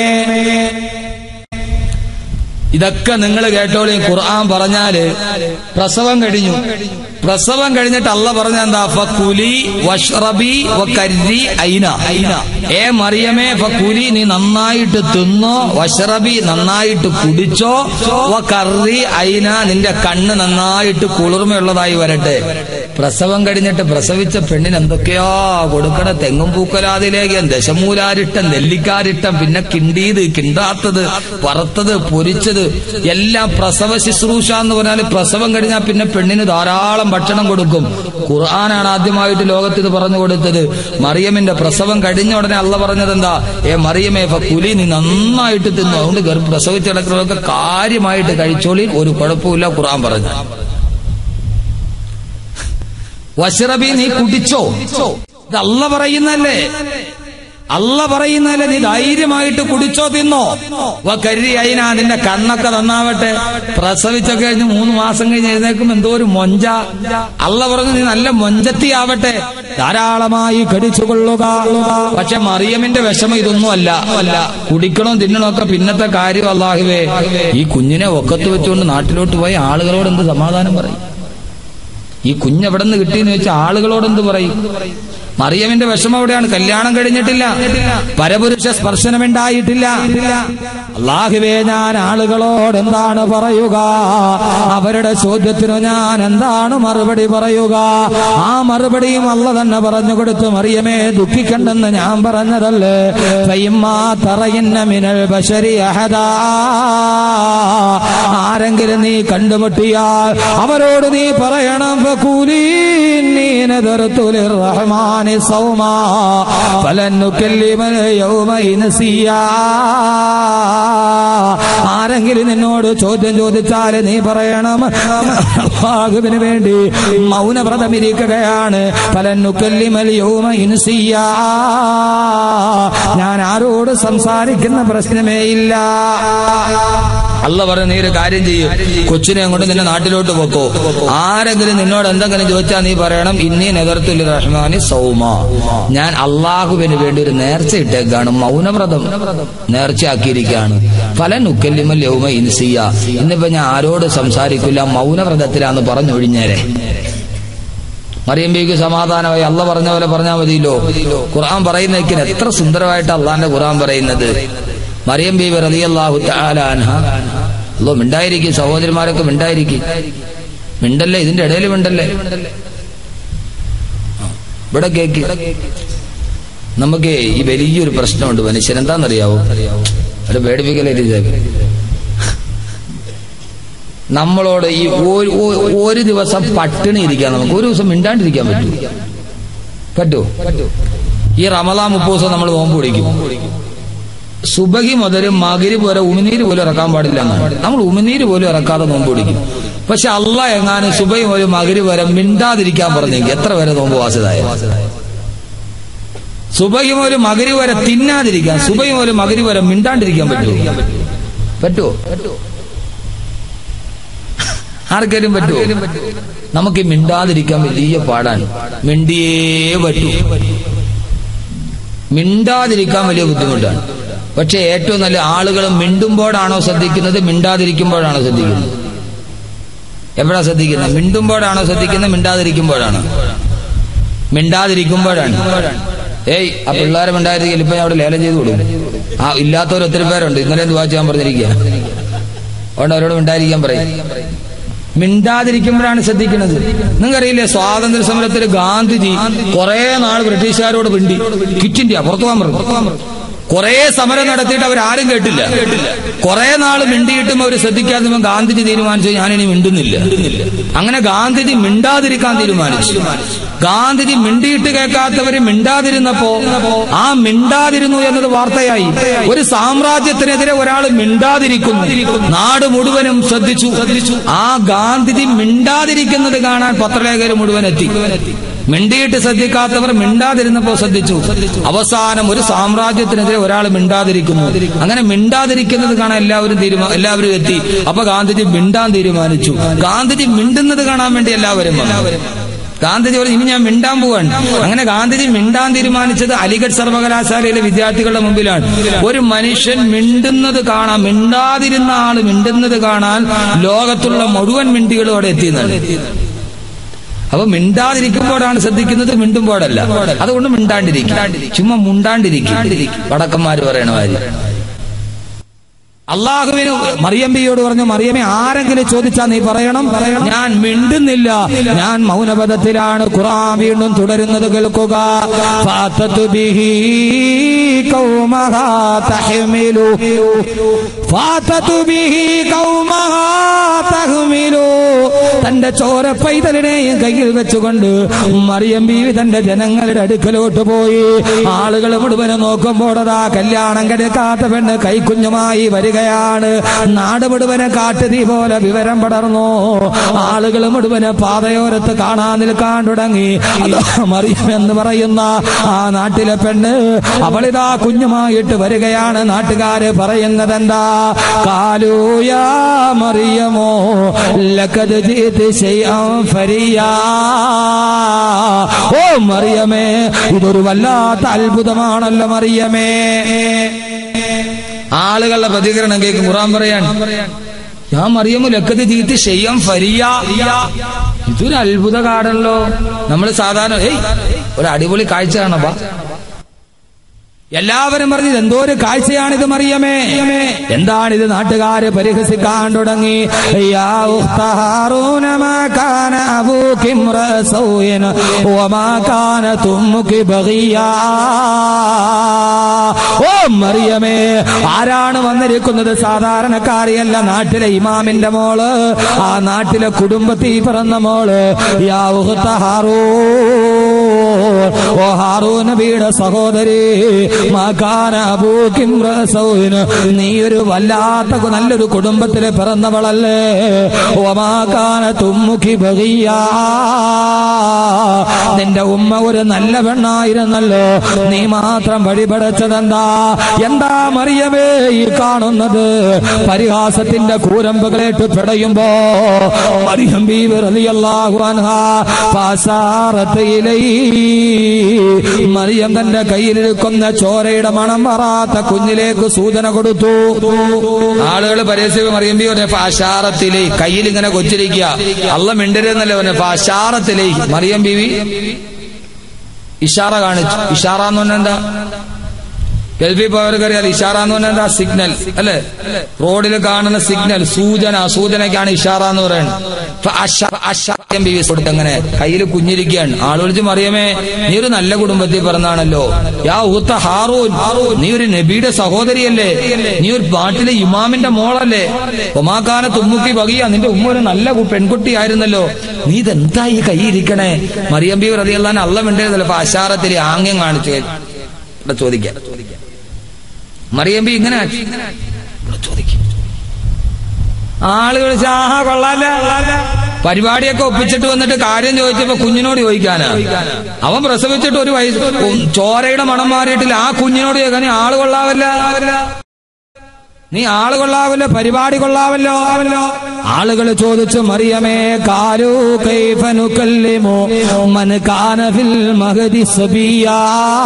S1: ഇതൊക്കെ നിങ്ങൾ കേട്ടോളി ഖുർആൻ പറഞ്ഞാല് പ്രസവം കഴിഞ്ഞു പ്രസവം കഴിഞ്ഞിട്ട് അല്ല പറഞ്ഞ എന്താ ഫക്കുലി വഷ്റബി വക്കരി ഐന ഏ മറിയമേ ഫക്കുലി നീ നന്നായിട്ട് തിന്നോ വഷ്റബി നന്നായിട്ട് കുടിച്ചോ വക്കറി ഐന നിന്റെ കണ്ണ് നന്നായിട്ട് കുളിർമയുള്ളതായി വരട്ടെ പ്രസവം കഴിഞ്ഞിട്ട് പ്രസവിച്ച പെണ്ണിന് എന്തൊക്കെയാ കൊടുക്കണ തെങ്ങും പൂക്കലാതിലേക്കും ദശമൂലാരിട്ടം നെല്ലിക്കാരിട്ടം പിന്നെ കിണ്ടീത് കിണ്ടാത്തത് വറുത്തത് പൊരിച്ചത് എല്ലാം പ്രസവ ശുശ്രൂഷ എന്ന് പറഞ്ഞാൽ പ്രസവം കഴിഞ്ഞാൽ പിന്നെ പെണ്ണിന് ധാരാളം ഭക്ഷണം കൊടുക്കും ഖുർആനാണ് ആദ്യമായിട്ട് ലോകത്ത് ഇത് പറഞ്ഞു കൊടുത്തത് മറിയമിന്റെ പ്രസവം കഴിഞ്ഞ ഉടനെ അള്ള പറഞ്ഞത് എന്താ ഏ മറിയമേ കുലി നീ നന്നായിട്ട് തിന്നു അതുകൊണ്ട് ഗർഭ പ്രസവിച്ച് കിടക്കുന്നതൊക്കെ കാര്യമായിട്ട് കഴിച്ചോളി ഒരു കുഴപ്പമില്ല ഖുർആൻ പറഞ്ഞു വഷറബി നീ കുടിച്ചോ ഇത് അല്ല പറയുന്നല്ലേ അല്ല പറയുന്നല്ലേ നീ ധൈര്യമായിട്ട് കുടിച്ചോ തിന്നോ വ കരി അയിന നിന്റെ കണ്ണൊക്കെ നന്നാവട്ടെ പ്രസവിച്ചൊക്കെ കഴിഞ്ഞ് മൂന്ന് മാസം കഴിഞ്ഞ് എഴുന്നേക്കും എന്തോ ഒരു മൊഞ്ച അല്ല പറഞ്ഞു നീ നല്ല മൊഞ്ചത്തിയാവട്ടെ
S2: ധാരാളമായി കടിച്ചുകൊള്ളുക
S1: പക്ഷെ മറിയമിന്റെ വിഷമം ഇതൊന്നും അല്ല അല്ല കുടിക്കണോ തിന്നണോ ഒക്കെ പിന്നത്തെ കാര്യം അള്ളാഹുവേ ഈ കുഞ്ഞിനെ ഒക്കത്ത് വെച്ചുകൊണ്ട് നാട്ടിലോട്ട് പോയി ആളുകളോട് എന്ത് സമാധാനം പറയും ഈ കുഞ്ഞ് എവിടെ നിന്ന് കിട്ടിയെന്ന് വെച്ചാൽ ആളുകളോട് എന്ത് പറയും മറിയമിന്റെ വിഷമം എവിടെയാണ് കല്യാണം കഴിഞ്ഞിട്ടില്ല പരപുരുഷ സ്പർശനമുണ്ടായിട്ടില്ല അള്ളാഹുവേ ഞാൻ ആളുകളോട് എന്താണ് പറയുക അവരുടെ ചോദ്യത്തിനു ഞാൻ എന്താണ് മറുപടി പറയുക ആ മറുപടിയും അല്ല തന്നെ പറഞ്ഞു കൊടുത്തു മറിയമേ ദുഃഖിക്കണ്ടെന്ന് ഞാൻ പറഞ്ഞതല്ലേ ഫൈമ്മാ തറയുന്ന മിനൽ ബശരി അഹദാ ആരെങ്കിലും നീ കണ്ടുമുട്ടിയാൽ അവരോട് നീ പറയണം ഫഖൂലീ നീ നദറതു ലിർറഹ്മാനി സൗമാ ഫലൻ നുകല്ലിമൽ യൗമ ഇൻസിയാ ആരെങ്കിലും നിന്നോട് ചോദ്യം ചോദിച്ചാൽ നീ പറയണം അള്ളാഹുവിന് വേണ്ടി മൗനവ്രതം ഇരിക്കുകയാണ് ഫലൻ നുകല്ലിമൽ യൗമ ഇൻസിയാ ഞാൻ ആരോട് സംസാരിക്കുന്ന പ്രശ്നമേ ഇല്ല അല്ല പറഞ്ഞു നീ ഒരു കാര്യം ചെയ്യും കൊച്ചിനെ കൊണ്ട് നിന്റെ നാട്ടിലോട്ട് പോക്കോ ആരെങ്കിലും നിന്നോട് എന്തെങ്കിലും ചോദിച്ചാൽ നീ പറയണം ഇന്നീ നെതർത്തുൽ റഹ്മാനി സൗമ ഞാൻ അള്ളാഹുവിന് വേണ്ടി ഒരു നേർച്ച ഇട്ടേക്കാണ് മൗനവ്രതം നേർച്ചയാക്കിയിരിക്കുകയാണ് പല നുക്കല്ലിമൽ യൗമ ഇൻസിയ ഇന്നിപ്പോ ഞാൻ ആരോട് സംസാരിക്കില്ല മൗനവ്രതത്തിലാന്ന് പറഞ്ഞൊഴിഞ്ഞേരെ മറിയമ്പിക്ക് സമാധാനമായി അല്ല പറഞ്ഞ പോലെ പറഞ്ഞാൽ മതിയല്ലോ ഖുർആൻ പറയുന്നതിന് എത്ര സുന്ദരമായിട്ട് അള്ളാന്റെ ഖുർആൻ പറയുന്നത് മറിയം ബീബി റളിയല്ലാഹു തആല അൻഹ അല്ലോ മിണ്ടായിരിക്കും സഹോദരിമാരൊക്കെ മിണ്ടായിരിക്കും മിണ്ടല്ലേ ഇതിന്റെ ഇടയിൽ മിണ്ടല്ലേ ആ, ഇവിടെ കേക്ക് നമുക്ക് ഈ വലിയൊരു പ്രശ്നമുണ്ട് മനുഷ്യൻ എന്താണെന്നറിയാവോ ഒരു പേടിപ്പിക്കലേ നമ്മളോട് ഈ ഒരു ഒ- ഒരു ദിവസം പട്ടിണി ഇരിക്കാൻ നമുക്ക് ഒരു ദിവസം മിണ്ടാണ്ടിരിക്കാൻ പറ്റൂ പറ്റൂ ഈ റമദാൻ മുപ്പത് ദിവസം നമ്മൾ നോമ്പ് പിടിക്കും സുബഹി മുതൽ മകിരി പോലെ ഉമിനീര് പോലും ഇറക്കാൻ പാടില്ല എന്നാണ് നമ്മൾ ഉമിനീര് പോലും ഇറക്കാതെ നോമ്പ് പിടിക്കും പക്ഷെ അല്ല എങ്ങാനും സുബഹി മുതൽ മകിരി വരെ മിണ്ടാതിരിക്കാൻ പറഞ്ഞെങ്കിൽ എത്ര വരെ നോമ്പ് വാസിതായ സുബഹി മുതൽ മകിരി വരെ തിന്നാതിരിക്കാൻ സുബഹി മുതൽ മകിരി വരെ മിണ്ടാണ്ടിരിക്കാൻ പറ്റുമോ പറ്റുമോ ആർക്കേലും പറ്റുമോ നമുക്ക് ഈ മിണ്ടാതിരിക്കാൻ വലിയ പാടാണ് മിണ്ടിയേ പറ്റൂ മിണ്ടാതിരിക്കാൻ വലിയ ബുദ്ധിമുട്ടാണ് പക്ഷെ ഏറ്റവും നല്ല ആളുകൾ മിണ്ടുമ്പോഴാണോ ശ്രദ്ധിക്കുന്നത് മിണ്ടാതിരിക്കുമ്പോഴാണോ ശ്രദ്ധിക്കുന്നത് എപ്പോഴാ ശ്രദ്ധിക്കുന്നത് മിണ്ടുമ്പോഴാണോ ശ്രദ്ധിക്കുന്നത് മിണ്ടാതിരിക്കുമ്പോഴാണോ മിണ്ടാതിരിക്കുമ്പോഴാണ് ഏയ് ആ പിള്ളേരെ മിണ്ടാതിരിക്കൽ ഇപ്പൊ ഞാൻ അവിടെ ലേലം ചെയ്ത് കൊടുക്കും ആ ഇല്ലാത്തവർ ഒത്തിരി പേരുണ്ട് ഇന്നലെ എന്ത് വായിച്ചാൻ പറഞ്ഞിരിക്കുക അതുകൊണ്ട് അവരോട് മിണ്ടാതിരിക്കാൻ പറയും മിണ്ടാതിരിക്കുമ്പോഴാണ് ശ്രദ്ധിക്കുന്നത് നിങ്ങൾക്കറിയില്ലേ സ്വാതന്ത്ര്യ സമരത്തിൽ ഗാന്ധിജി കുറെ നാൾ ബ്രിട്ടീഷുകാരോട് മിണ്ടി കിറ്റ് ഇന്ത്യ പുറത്തു പോകാൻ പറഞ്ഞു കുറെ സമരം നടത്തിയിട്ട് അവരാരും കേട്ടില്ല കുറെ നാൾ മിണ്ടിയിട്ടും അവർ ശ്രദ്ധിക്കാതെ നിന്നപ്പോൾ ഗാന്ധിജി തീരുമാനിച്ചു ഞാനിനി മിണ്ടുന്നില്ല അങ്ങനെ ഗാന്ധിജി മിണ്ടാതിരിക്കാൻ തീരുമാനിച്ചു ഗാന്ധിജി മിണ്ടിയിട്ട് കേൾക്കാത്തവര് മിണ്ടാതിരുന്നപ്പോ ആ മിണ്ടാതിരുന്നു എന്നത് വാർത്തയായി ഒരു സാമ്രാജ്യത്തിനെതിരെ ഒരാൾ മിണ്ടാതിരിക്കുന്നു നാട് മുഴുവനും ശ്രദ്ധിച്ചു ആ ഗാന്ധിജി മിണ്ടാതിരിക്കുന്നത് കാണാൻ പത്രലേഖകർ മുഴുവൻ എത്തി മിണ്ടിയിട്ട് ശ്രദ്ധിക്കാത്തവർ മിണ്ടാതിരുന്നപ്പോ ശ്രദ്ധിച്ചു അവസാനം ഒരു സാമ്രാജ്യത്തിനെതിരെ ഒരാൾ മിണ്ടാതിരിക്കുന്നു അങ്ങനെ മിണ്ടാതിരിക്കുന്നത് കാണാൻ എല്ലാവരും തീരുമാ എല്ലാവരും എത്തി അപ്പൊ ഗാന്ധിജി മിണ്ടാൻ തീരുമാനിച്ചു ഗാന്ധിജി മിണ്ടുന്നത് കാണാൻ വേണ്ടി എല്ലാവരും വന്നു. ഗാന്ധിജി പറഞ്ഞു ഇനി ഞാൻ മിണ്ടാൻ പോവാണ് അങ്ങനെ ഗാന്ധിജി മിണ്ടാൻ തീരുമാനിച്ചത് അലിഗഡ് സർവകലാശാലയിലെ വിദ്യാർത്ഥികളുടെ മുമ്പിലാണ് ഒരു മനുഷ്യൻ മിണ്ടുന്നത് കാണാൻ മിണ്ടാതിരുന്ന ആള് മിണ്ടുന്നത് കാണാൻ ലോകത്തുള്ള മുഴുവൻ മിണ്ടികളും അവിടെ എത്തിയെന്നാണ് അപ്പൊ മിണ്ടാതിരിക്കുമ്പോഴാണ് ശ്രദ്ധിക്കുന്നത് മിണ്ടുമ്പോഴല്ല അതുകൊണ്ട് മിണ്ടാണ്ടിരിക്കും ചുമ്മാ മുണ്ടാണ്ടിരിക്കും വടക്കന്മാര് പറയണ മാതിരി അള്ളാഹുവിന് മറിയമ്പിയോട് പറഞ്ഞു മറിയമ്മ ആരെങ്കിലും ചോദിച്ചാൽ നീ പറയണം പറയണം ഞാൻ മിണ്ടുന്നില്ല ഞാൻ മൗനപദത്തിലാണ് ഖുറാൻ വീണ്ടും തുടരുന്നത് കേൾക്കുക ഫാത്തത്തു ബിഹി കൗമഹാ തഹ്മിലു ഫാത്തത്തു ബിഹി കൗമഹാ തഹ്മിലു തന്റെ ചോര പൈതലിനെയും കയ്യിൽ വെച്ചുകൊണ്ട് മറിയം ബീവി തന്റെ ജനങ്ങളുടെ അടുക്കലോട്ട് പോയി ആളുകൾ മുഴുവനും നോക്കുമ്പോഴതാ കല്യാണം കഴിക്കാത്ത പെണ്ണ് കൈക്കുഞ്ഞുമായി വരികയാണ് നാട് മുഴുവനെ കാട്ടുതീ പോലെ വിവരം പടർന്നു ആളുകൾ മുഴുവന് പാതയോരത്ത് കാണാൻ നിൽക്കാൻ തുടങ്ങി അതോ മറിയം എന്ന് പറയുന്ന ആ നാട്ടിലെ പെണ്ണ് അവളിതാ കുഞ്ഞുമായിട്ട് വരികയാണ് നാട്ടുകാര് പറയുന്നത് എന്താ കാലൂയാ മറിയമോ ലക്കത് ജീത് ശൈഅൻ ഫരിയാ ഓ മറിയമേ ഇതൊരു വല്ലാത്ത അത്ഭുതമാണല്ലോ മറിയമേ ആളുകളുടെ പ്രതികരണം കേൾക്കും ഖുറാൻ പറയാൻ ഞാൻ മറിയമു ലക്കത്ത് തീർത്ത് ഷെയ്യം ഫരിയ ഇതൊരു അത്ഭുത കാടല്ലോ നമ്മൾ സാധാരണ ഏയ് ഒരു അടിപൊളി കാഴ്ച കാണപ്പാ എല്ലാവരും പറഞ്ഞു എന്തോ ഒരു കാഴ്ചയാണിത് മറിയമേ എന്താണിത് നാട്ടുകാര് പരിഹസിക്കാൻ തുടങ്ങി യാ ഉഖ്ത ഹാറൂന മാ കാന അബൂകി ഇംറസൗയൻ വമാ കാനത് ഉമ്മുകി ബഗിയാ ഓ മറിയമേ ആരാണ് വന്നിരിക്കുന്നത് സാധാരണക്കാരിയല്ല നാട്ടിലെ ഇമാമിന്റെ മോള് ആ നാട്ടിലെ കുടുംബത്തിൽ പിറന്ന മോള് യാ ഉഖ്ത ഹാറൂൻ ഓ ഹാറൂൻ നബിയുടെ സഹോദരി മാകാന അബൂകിം റസൗന് നീ ഒരു വല്ലാത്ത കു- നല്ലൊരു കുടുംബത്തിലെ പിറന്നവളല്ലേ ഒമാകാന തുമ്മുഖി ബഹിയ നിന്റെ ഉമ്മ ഒരു നല്ല പെണ്ണായിരുന്നല്ലോ നീ മാത്രം വഴിപടച്ചതെന്താ എന്താ മറിയമേ ഈ കാണുന്നത് പരിഹാസത്തിന്റെ കൂരമ്പുകളേറ്റ് പിടയുമ്പോ മറിയം ബീവി റളിയല്ലാഹു അൻഹാ ഫസാറത്ത് ഇലൈ മറിയം തന്റെ കയ്യിലിരിക്കുന്ന ചോരയുടെ മണം മാറാത്ത കുഞ്ഞിലേക്ക് സൂചന കൊടുത്തു ആളുകൾ പരസ്യം മറിയം ബി പറഞ്ഞ ഫാശാറത്തിലേ കയ്യിൽ ഇങ്ങനെ കൊച്ചിരിക്കുക അല്ല മിണ്ടരുന്നല്ലേ പറഞ്ഞ ഫാശാറത്തിലേ മറിയം ബീവി ഇഷാറ കാണിച്ചു ഇഷാറ എന്ന് പറഞ്ഞാൽ എന്താ ഗൾഫിൽ പോയവർക്ക് അറിയാം ഇഷാറ എന്ന് പറഞ്ഞാൽ എന്താ സിഗ്നൽ അല്ലെ റോഡിൽ കാണുന്ന സിഗ്നൽ സൂചന സൂചനയ്ക്കാണ് ഇഷാറ എന്ന് പറയുന്നത് അങ്ങനെ കയ്യിൽ കുഞ്ഞിരിക്കുകയാണ് ആൾ വിളിച്ച് മറിയമേ നീ ഒരു നല്ല കുടുംബത്തിൽ പിറന്നാണല്ലോ യാ ഊത്ത ഹാറൂൻ നീ ഒരു നബിയുടെ സഹോദരിയല്ലേ നീ ഒരു നാട്ടിലെ ഇമാമിന്റെ മോളല്ലേ ഒമാക്കാന തുമ്മുക്കി വകിയ നിന്റെ ഉമ്മ ഒരു നല്ല കു- പെൺകുട്ടിയായിരുന്നല്ലോ നീ ഇതെന്താ ഈ കൈയിരിക്കണേ മറിയം ബി റതിയല്ലാൻ അള്ള മിണ്ടരുതല്ലോ അപ്പൊ അശാറത്തിൽ ആംഗ്യം കാണിച്ചു ഇവിടെ ചോദിക്കാം മറിയം ബി ഇങ്ങനെ ആക്കി. ഇവിടെ ചോദിക്കാം ആളുകൾ ചോദിച്ചു, ആഹാ കൊള്ളാല്ല പരിപാടിയൊക്കെ ഒപ്പിച്ചിട്ട് വന്നിട്ട് കാര്യം ചോദിച്ചപ്പോ കുഞ്ഞിനോട് ചോദിക്കാനാ അവൻ പ്രസവിച്ചിട്ട് ഒരു വയസ്സ് ഉം, ചോരയുടെ മണം മാറിയിട്ടില്ല ആ കുഞ്ഞിനോട് ചോദിക്കാൻ "നീ ആള് കൊള്ളാവല്ല നീ ആള് കൊള്ളാവല്ലോ പരിപാടി കൊള്ളാവല്ലോ ആളുകൾ ചോദിച്ചു മറിയമേ കാലു കൈഫനുക്കല്ലിമോ മൻ കാന ഫിൽ മഹദി സബിയാ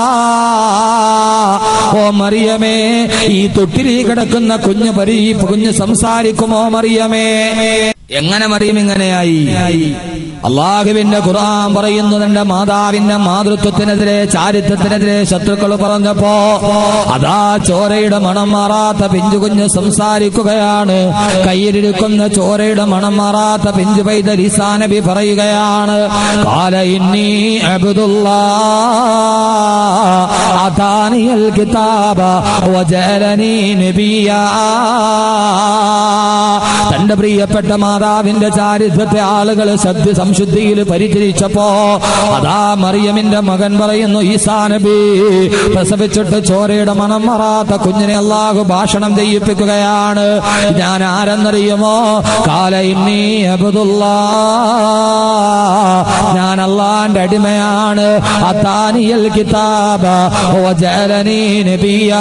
S1: ഓ മറിയമേ ഈ തൊട്ടിലി കിടക്കുന്ന കുഞ്ഞ് പരി കുഞ്ഞ് സംസാരിക്കുമോ മറിയമേ എങ്ങനെ മറിയം ഇങ്ങനെയായി അള്ളാഹുവിന്റെ ഖുർആൻ പറയുന്നു തന്റെ മാതാവിന്റെ മാതൃത്വത്തിനെതിരെ ചാരിത്രത്തിനെതിരെ ശത്രുക്കൾ പറഞ്ഞപ്പോ അതാ ചോരയുടെ മണം മാറാത്ത പിഞ്ചു കുഞ്ഞ് സംസാരിക്കുകയാണ് കയ്യിലിരിക്കുന്ന ചോരയുടെ മണം മാറാത്ത പിഞ്ചു പൈത നബി പറയുകയാണ് കാല ഇന്നി അബ്ദുല്ലാ അതാനിയൽ കിതാബ വജലനി നബിയാ തന്റെ പ്രിയപ്പെട്ട മാതാവിന്റെ ചാരിത്രത്തെ ആളുകൾ സത്യ സംശുദ്ധിയിൽ പരിചരിച്ചപ്പോ അതാ മറിയമിന്റെ മകൻ പറയുന്നു ഈസാ നബി പ്രസവിച്ചിട്ട് ചോരയുടെ മണം മാറാത്ത കുഞ്ഞിനെ അള്ളാഹു ഭാഷണം ചെയ്യിപ്പിക്കുകയാണ് ഞാൻ ആരെന്നറിയുമോ കാല ഇന്നി അബുദുല്ലാ ഞാൻ അള്ളാന്റെ അടിമയാണ് അത്താനിയൽ കിതാബ വജലനി നബിയാ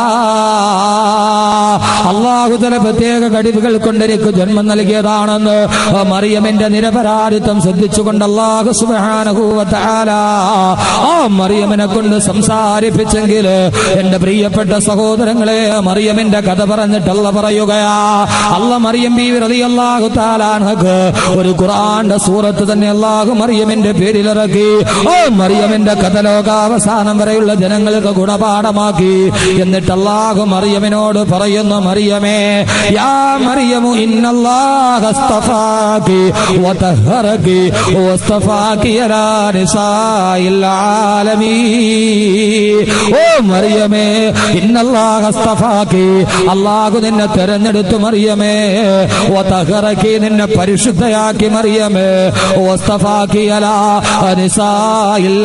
S1: അള്ളാഹു തല പ്രത്യേക കഴിവുകൾ കൊണ്ട് എനിക്ക് ജന്മം നൽകിയതാണെന്ന് ആ മറിയമിന്റെ നിരപരാധിത്വം ശ്രദ്ധിച്ചുകൊണ്ട് അള്ളാഹു സുബാനഹൂവത്താല ആ മറിയമിനെ കൊണ്ട് സംസാരിപ്പിച്ചെങ്കിൽ എന്റെ പ്രിയപ്പെട്ട സഹോദരങ്ങളെ മറിയമിന്റെ കഥ പറഞ്ഞിട്ടല്ല പറയുകയാ അല്ല മറിയം ബി റതി അള്ളാഹു താലാനക്ക് ഒരു ഖുറാന്റെ സൂറത്ത് തന്നെ അള്ളാഹു മറിയമിന്റെ പേരിലിറക്കി ഓ മറിയമിന്റെ കഥ ലോകാവസാനം വരെയുള്ള ജനങ്ങൾക്ക് ഗുണപാഠമാക്കി എന്നിട്ട് അള്ളാഹു മറിയമിനോട് പറയുന്നു മറിയമേ യാ മറിയമു ഇന്നല്ലാഹ അസ്തഫാകി വതഹറകി വസ്തഫാകി അലാ നിസാഇൽ ആലമീൻ ഓ മറിയമേ ഇന്നല്ലാഹ അസ്തഫാകി അള്ളാഹു നിന്നെ തെരഞ്ഞെടുത്തു മറിയമേ വതഹറകി നിന്നെ പരിശുദ്ധയാക്കി മറിയമേ വസ്തഫാകി അലാ നിസാഇൽ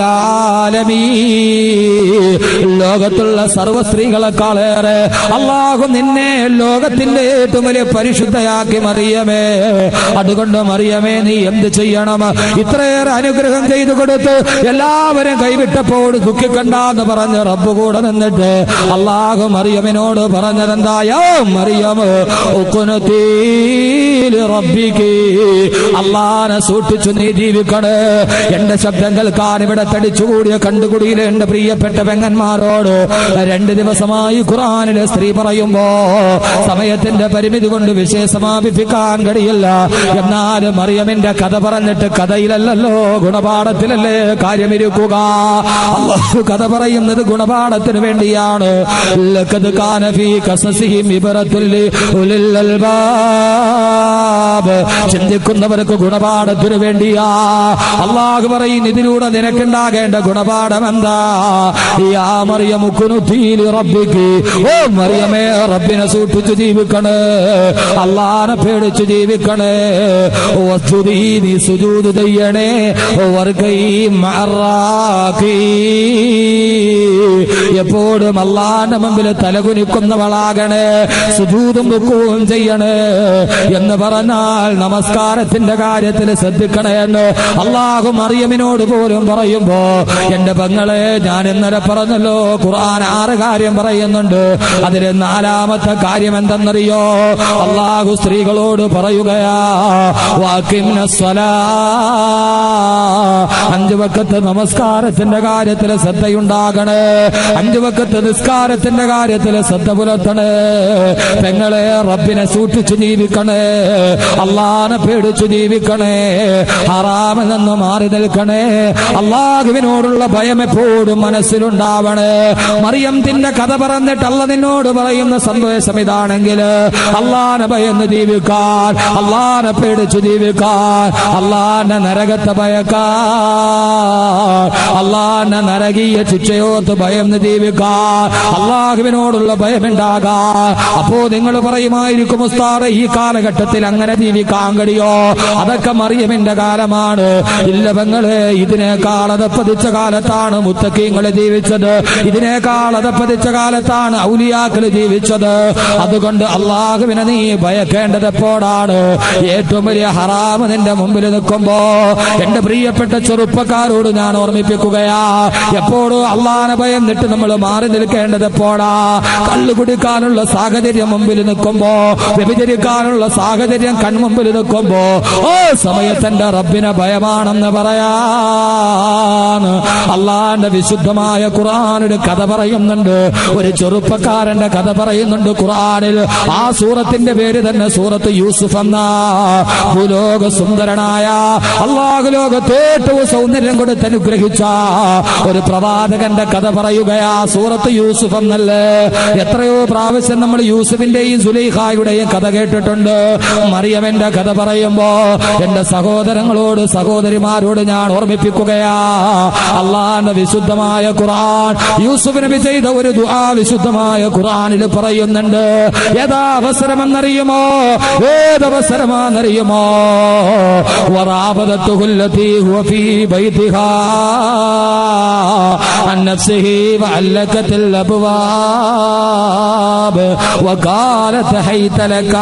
S1: ആലമീൻ ലോകത്തുള്ള സർവ്വ സ്ത്രീകളെക്കാളേറെ അള്ളാഹു നിന്നെ ലോകത്തിന്റെ ഏറ്റവും വലിയ പരിശുദ്ധയാക്കി മറിയമേ അതുകൊണ്ട് മറിയമേ നീ എന്ത് ചെയ്യണം ഇത്രയേറെ അനുഗ്രഹം ചെയ്തു കൊടുത്ത് എല്ലാവരും കൈവിട്ടപ്പോൾ ദുഃഖിക്കണ്ടെന്ന് പറഞ്ഞ് റബ്ബ് കൂടെ നിന്നിട്ട് അള്ളാഹു മറിയമിനോട് പറഞ്ഞതെന്തായോ മറിയം ഉക്കുനത്തീല് റബ്ബിക്ക് അള്ളാനെ സൂക്ഷിച്ചു നീ ജീവി ജീവിക്കണേ എന്റെ ശബ്ദം കേൾക്കാൻ ഇവിടെ തടിച്ചുകൂടിയ കണ്ടുകുടിയിലെ എന്റെ പ്രിയപ്പെട്ട പെങ്ങന്മാരോട് രണ്ട് ദിവസമായി ഖുറാനിലെ സ്ത്രീ പറയുമ്പോ സമയത്തിന്റെ പരിമിതി കൊണ്ട് വിഷയം സമാപിപ്പിക്കാൻ കഴിയില്ല എന്നാൽ മറിയമിന്റെ കഥ പറഞ്ഞിട്ട് കഥയിലല്ലല്ലോ ഗുണപാഠത്തിലല്ലേ കാര്യമിരിക്കുക അള്ളാഹു കഥ പറയുന്നത് ഗുണപാഠത്തിന് വേണ്ടിയാണ് ലഖദ് കാന ഫീ ഖസസിഹിം ഇബ്റത്തുൽ ലിഉലിൽ അൽബാബ് ചിന്തിക്കുന്നവർക്ക് ഗുണപാഠത്തിന് വേണ്ടിയാ അള്ളാഹു പറയും ഇതിലൂടെ നിനക്കുണ്ടാകേണ്ട ഗുണപാഠം എന്താ യാ മറിയമു കുനുതീലി റബ്ബിക്ക് ഓ മറിയമേ റബ്ബിനെ സൂക്ഷിച്ചു ജീവിക്കണേ അള്ളാനെ പേടിച്ചു ജീവിക്കണേ വസ്തുതി നീ സുജൂത് ചെയ്യണേ വർഗൈ മറാഖീ എപ്പോഴും അള്ളാന്റെ മുമ്പിൽ തലകുനിക്കുന്നവളാകണേ സുജൂതും ബുക്കവും ചെയ്യണേ എന്ന് പറഞ്ഞാൽ നമസ്കാരത്തിന്റെ കാര്യത്തിൽ ശ്രദ്ധിക്കണേ എന്ന് അള്ളാഹു മറിയമിനോട് പോലും പറയുമ്പോ എന്റെ പെങ്ങളെ ഞാൻ ഇന്നലെ പറഞ്ഞല്ലോ ഖുർആൻ ആറ് കാര്യം പറയുന്നുണ്ട് അതിൽ നാലാമത്തെ കാര്യം എന്തെന്നറിയോ അള്ളാഹു സ്ത്രീകളോട് പറയുകയാ വാക്കിംന സ്വലാ അഞ്ചു വക്കത്ത് നമസ്കാരത്തിന്റെ കാര്യത്തിൽ ശ്രദ്ധയുണ്ടാകണേ അഞ്ചു വക്കത്ത് നിസ്കാരത്തിന്റെ കാര്യത്തിൽ ശ്രദ്ധ പുലർത്തണേ പെങ്ങളെ റബ്ബിനെ സൂക്ഷിച്ചു ജീവിക്കണേ അള്ളാനെ പേടിച്ചു ജീവിക്കണേ ഹറാമിൽ നിന്ന് മാറി നിൽക്കണേ അള്ളാഹുവിനോടുള്ള ഭയം എപ്പോഴും മനസ്സിലുണ്ടാവണേ മറിയം തിന്റെ കഥ പറഞ്ഞിട്ട് അല്ല നിന്നോട് പറയുന്ന സന്ദേശം ഇതാണെങ്കിൽ അള്ളാനെ ഭയന്ന് ജീവിക്കാൻ അള്ളാനെ പേടിച്ചു ജീവിക്കാൻ അള്ളാന്റെ നരകത്തെ ഭയക്കാൻ അള്ളാന്റെ നരകീയ ശിക്ഷയോത്ത് ഭയന്ന് ജീവിക്കാൻ അള്ളാഹുവിനോടുള്ള ഭയമുണ്ടാകാൻ അപ്പോ നിങ്ങൾ പറയുമായിരിക്കും ഉസ്താദ് ഈ കാലഘട്ടത്തിൽ അങ്ങനെ ജീവിക്കാൻ കഴിയോ അതൊക്കെ മറിയമിന്റെ കാലമാണ് ഇല്ല പെങ്ങളെ ഇതിനേക്കാൾ അതപ്പതിച്ച കാലത്താണ് മുത്തക്കീങ്ങള് ജീവിച്ചത് ഇതിനേക്കാൾ അതപ്പതിച്ച കാലത്താണ് ഔലിയാക്കള് ജീവിച്ചത് അതുകൊണ്ട് അള്ളാഹുവിനെ നീ ഭയക്കേണ്ടത് എപ്പോഴാണ് ഏറ്റവും വലിയ ഹറാമ് നിന്റെ മുമ്പിൽ നിൽക്കുമ്പോ എന്റെ പ്രിയപ്പെട്ട ചെറുപ്പക്കാരോട് ഞാൻ ഓർമ്മിപ്പിക്കുകയാ എപ്പോഴും അള്ളാഹനെ ഭയന്നിട്ട് നമ്മൾ മാറി നിൽക്കേണ്ടത് എപ്പോഴാ കള്ളു കുടിക്കാനുള്ള സാഹചര്യം മുമ്പിൽ നിൽക്കുമ്പോ വ്യഭിചരിക്കാനുള്ള സാഹചര്യം കൺമുമ്പിൽ നിൽക്കുമ്പോ ഓ സമയത്തെന്റെ റബ്ബിനെ ഭയമാണെന്ന് പറയാന് അള്ളാന്റെ വിശുദ്ധമായ ഖുർആാനൊരു കഥ പറയുന്നുണ്ട് ഒരു ചെറുപ്പക്കാരന്റെ കഥ പറയുന്നുണ്ട് ഖുർആാനിൽ ആ സൂറത്തിന്റെ പേര് തന്നെ സൂറത്ത് യൂസുഫ് എന്ന ഭൂലോക സുന്ദരനായ അള്ളാഹു ലോകത്ത് ഏറ്റവും സൗന്ദര്യം കൊടുത്ത് അനുഗ്രഹിച്ച ഒരു പ്രവാചകന്റെ കഥ പറയുകയാ സൂറത്ത് യൂസുഫ് എന്നല്ലേ എത്രയോ പ്രാവശ്യം നമ്മൾ യൂസുഫിന്റെയും സുലൈഖായുടെയും കഥ കേട്ടിട്ടുണ്ട് മറിയവന്റെ കഥ പറയുമ്പോ എന്റെ സഹോദരങ്ങളോട് സഹോദരിമാരോട് ഞാൻ ഓർമ്മിപ്പിക്കുകയാ അള്ളാന്റെ വിശുദ്ധമായ ഖുർആൻ യൂസുഫ് നബി ചെയ്ത ഒരു ദുആ വിശുദ്ധമായ ഖുർആനിൽ പറയുന്നുണ്ട് ഏതാ അവസരമെന്നറിയുമോ ഏതവസരമാണെന്നറിയുമോ وراودته التي هو في بيتها عن نفسه وعلكت الأبواب وقالت حيت لك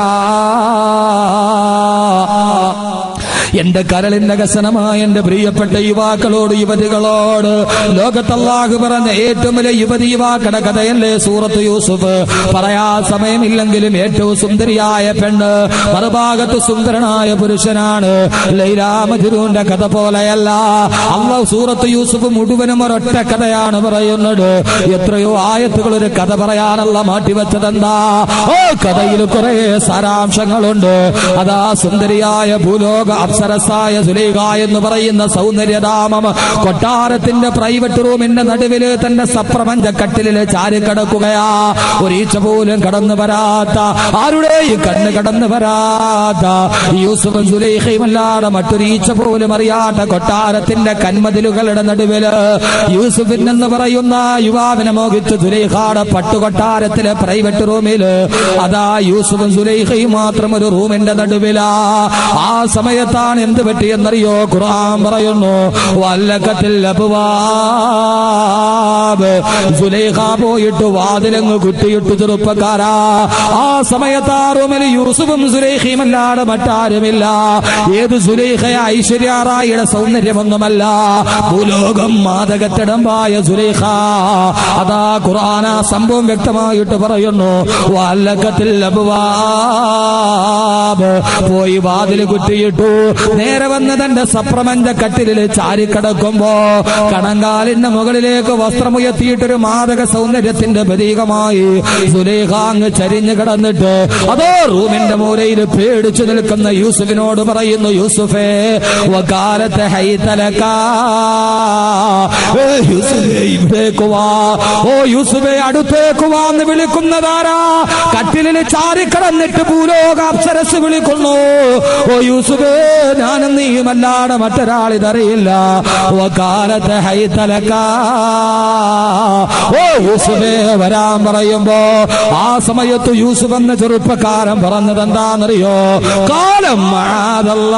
S1: എന്റെ കരളിന്റെ കസനമായ എന്റെ പ്രിയപ്പെട്ട യുവാക്കളോട് യുവതികളോട് ലോകത്തല്ലാഹു പറഞ്ഞ ഏറ്റവും വലിയ യുവതി യുവാക്കളുടെ കഥയല്ലേ സൂറത്ത് യൂസുഫ് പറയാ സമയമില്ലെങ്കിലും ഏറ്റവും സുന്ദരിയായ പെണ്ണ് മറുഭാഗത്ത് സുന്ദരനായ പുരുഷനാണ് ലൈലാ മജുരുവിന്റെ കഥ പോലെയല്ല അള്ളാഹ് സൂറത്ത് യൂസുഫ് മുഴുവനും ഒരൊറ്റ കഥയാണ് പറയുന്നത് എത്രയോ ആയത്തുകൾ ഒരു കഥ പറയാനല്ല മാറ്റിവെച്ചതെന്താ ഓ കഥയിൽ കുറെ സാരാംശങ്ങളുണ്ട് അതാ സുന്ദരിയായ ഭൂലോക അപ്സരസായ സുലേഖ എന്ന് പറയുന്ന സൗന്ദര്യധാമം കൊട്ടാരത്തിന്റെ പ്രൈവറ്റ് റൂമിന്റെ നടുവില് തന്റെ സപ്രപഞ്ച കട്ടിലില് ചാരിക്കിടക്കുകയാ ഒരീച്ച പോലും കടന്നു വരാത്ത ആരുടെയും കണ്ണ് കടന്നു വരാത്ത യൂസുഫും സുലൈഖയും അല്ലാതെ മറ്റൊരീച്ച പോലും അറിയാത്ത കൊട്ടാരത്തിന്റെ കന്മതിലുകളുടെ നടുവില് യൂസുഫിൻ എന്ന് പറയുന്ന യുവാവിനെ മോഹിച്ച് സുലൈഖാടെ പട്ടുകൊട്ടാരത്തിലെ പ്രൈവറ്റ് റൂമില് അതാ യൂസുഫും സുലൈഖയും മാത്രം ഒരു റൂമിന്റെ നടുവിലാ ആ സമയത്താണ് എന്ത് പറ്റിയെന്നറിയോ ഖുർആൻ പറയുന്നു വല്ലക്കത്തിൽ അബ്വാബ് സുലൈഖ പോയിട്ട് വാതിലങ്ങ് കുട്ടിയിട്ട് ചെറുപ്പക്കാരാ ആ സമയത്ത് ആ റൂമിൽ യൂസുഫും സുലൈഖയും അല്ലാതെ മറ്റാരുമില്ല ഏത് സുലൈഖ ഐശ്വര്യാറായിയുടെ സൗന്ദര്യമൊന്നുമല്ല ഭൂലോകം മാതകത്തിടമ്പായ സുലൈഖ അതാ ഖുർആന സംഭവം വ്യക്തമായിട്ട് പറയുന്നു വല്ലക്കത്തിൽ അബ്വാബ് പോയി വാതിൽ കുറ്റിയിട്ടു നേരെ വന്ന് തന്റെ സപ്രമഞ്ച കട്ടിലിൽ ചാരിക്കിടക്കുമ്പോ കണങ്കാലിന്റെ മുകളിലേക്ക് വസ്ത്രമുയർത്തിയിട്ടൊരു മാതക സൗന്ദര്യത്തിന്റെ പ്രതീകമായി സുലേഖ അങ്ങ് ചരിഞ്ഞു കിടന്നിട്ട് അതോ റൂമിന്റെ മൂലയിൽ പേടിച്ചു നിൽക്കുന്ന യൂസുഫിനോട് പറയുന്നു യൂസുഫേ വകാലത്തെ ഹൈതലക്ക ഏ, യൂസുഫേ ഇവിടേക്ക് വാ ഓ യൂസുഫേ അടുത്തേക്ക് വാ എന്ന് വിളിക്കുന്നതാരാ കട്ടിലിൽ ചാരിക്കിടന്നിട്ട് ഭൂലോക അപ്സരസ് വിളിക്കുന്നു ഓ യൂസുഫേ ഞാനും നീയുമല്ലാതെ മറ്റൊരാളിതറിയില്ല വകാലത്തെ ഹൈതലക്ക ഓ യൂസുഫേ വരാൻ പറയുമ്പോ ആ സമയത്ത് യൂസുഫ് എന്ന ചെറുപ്പക്കാരൻ പറഞ്ഞത് എന്താണെന്നറിയോ കാലം മാതല്ല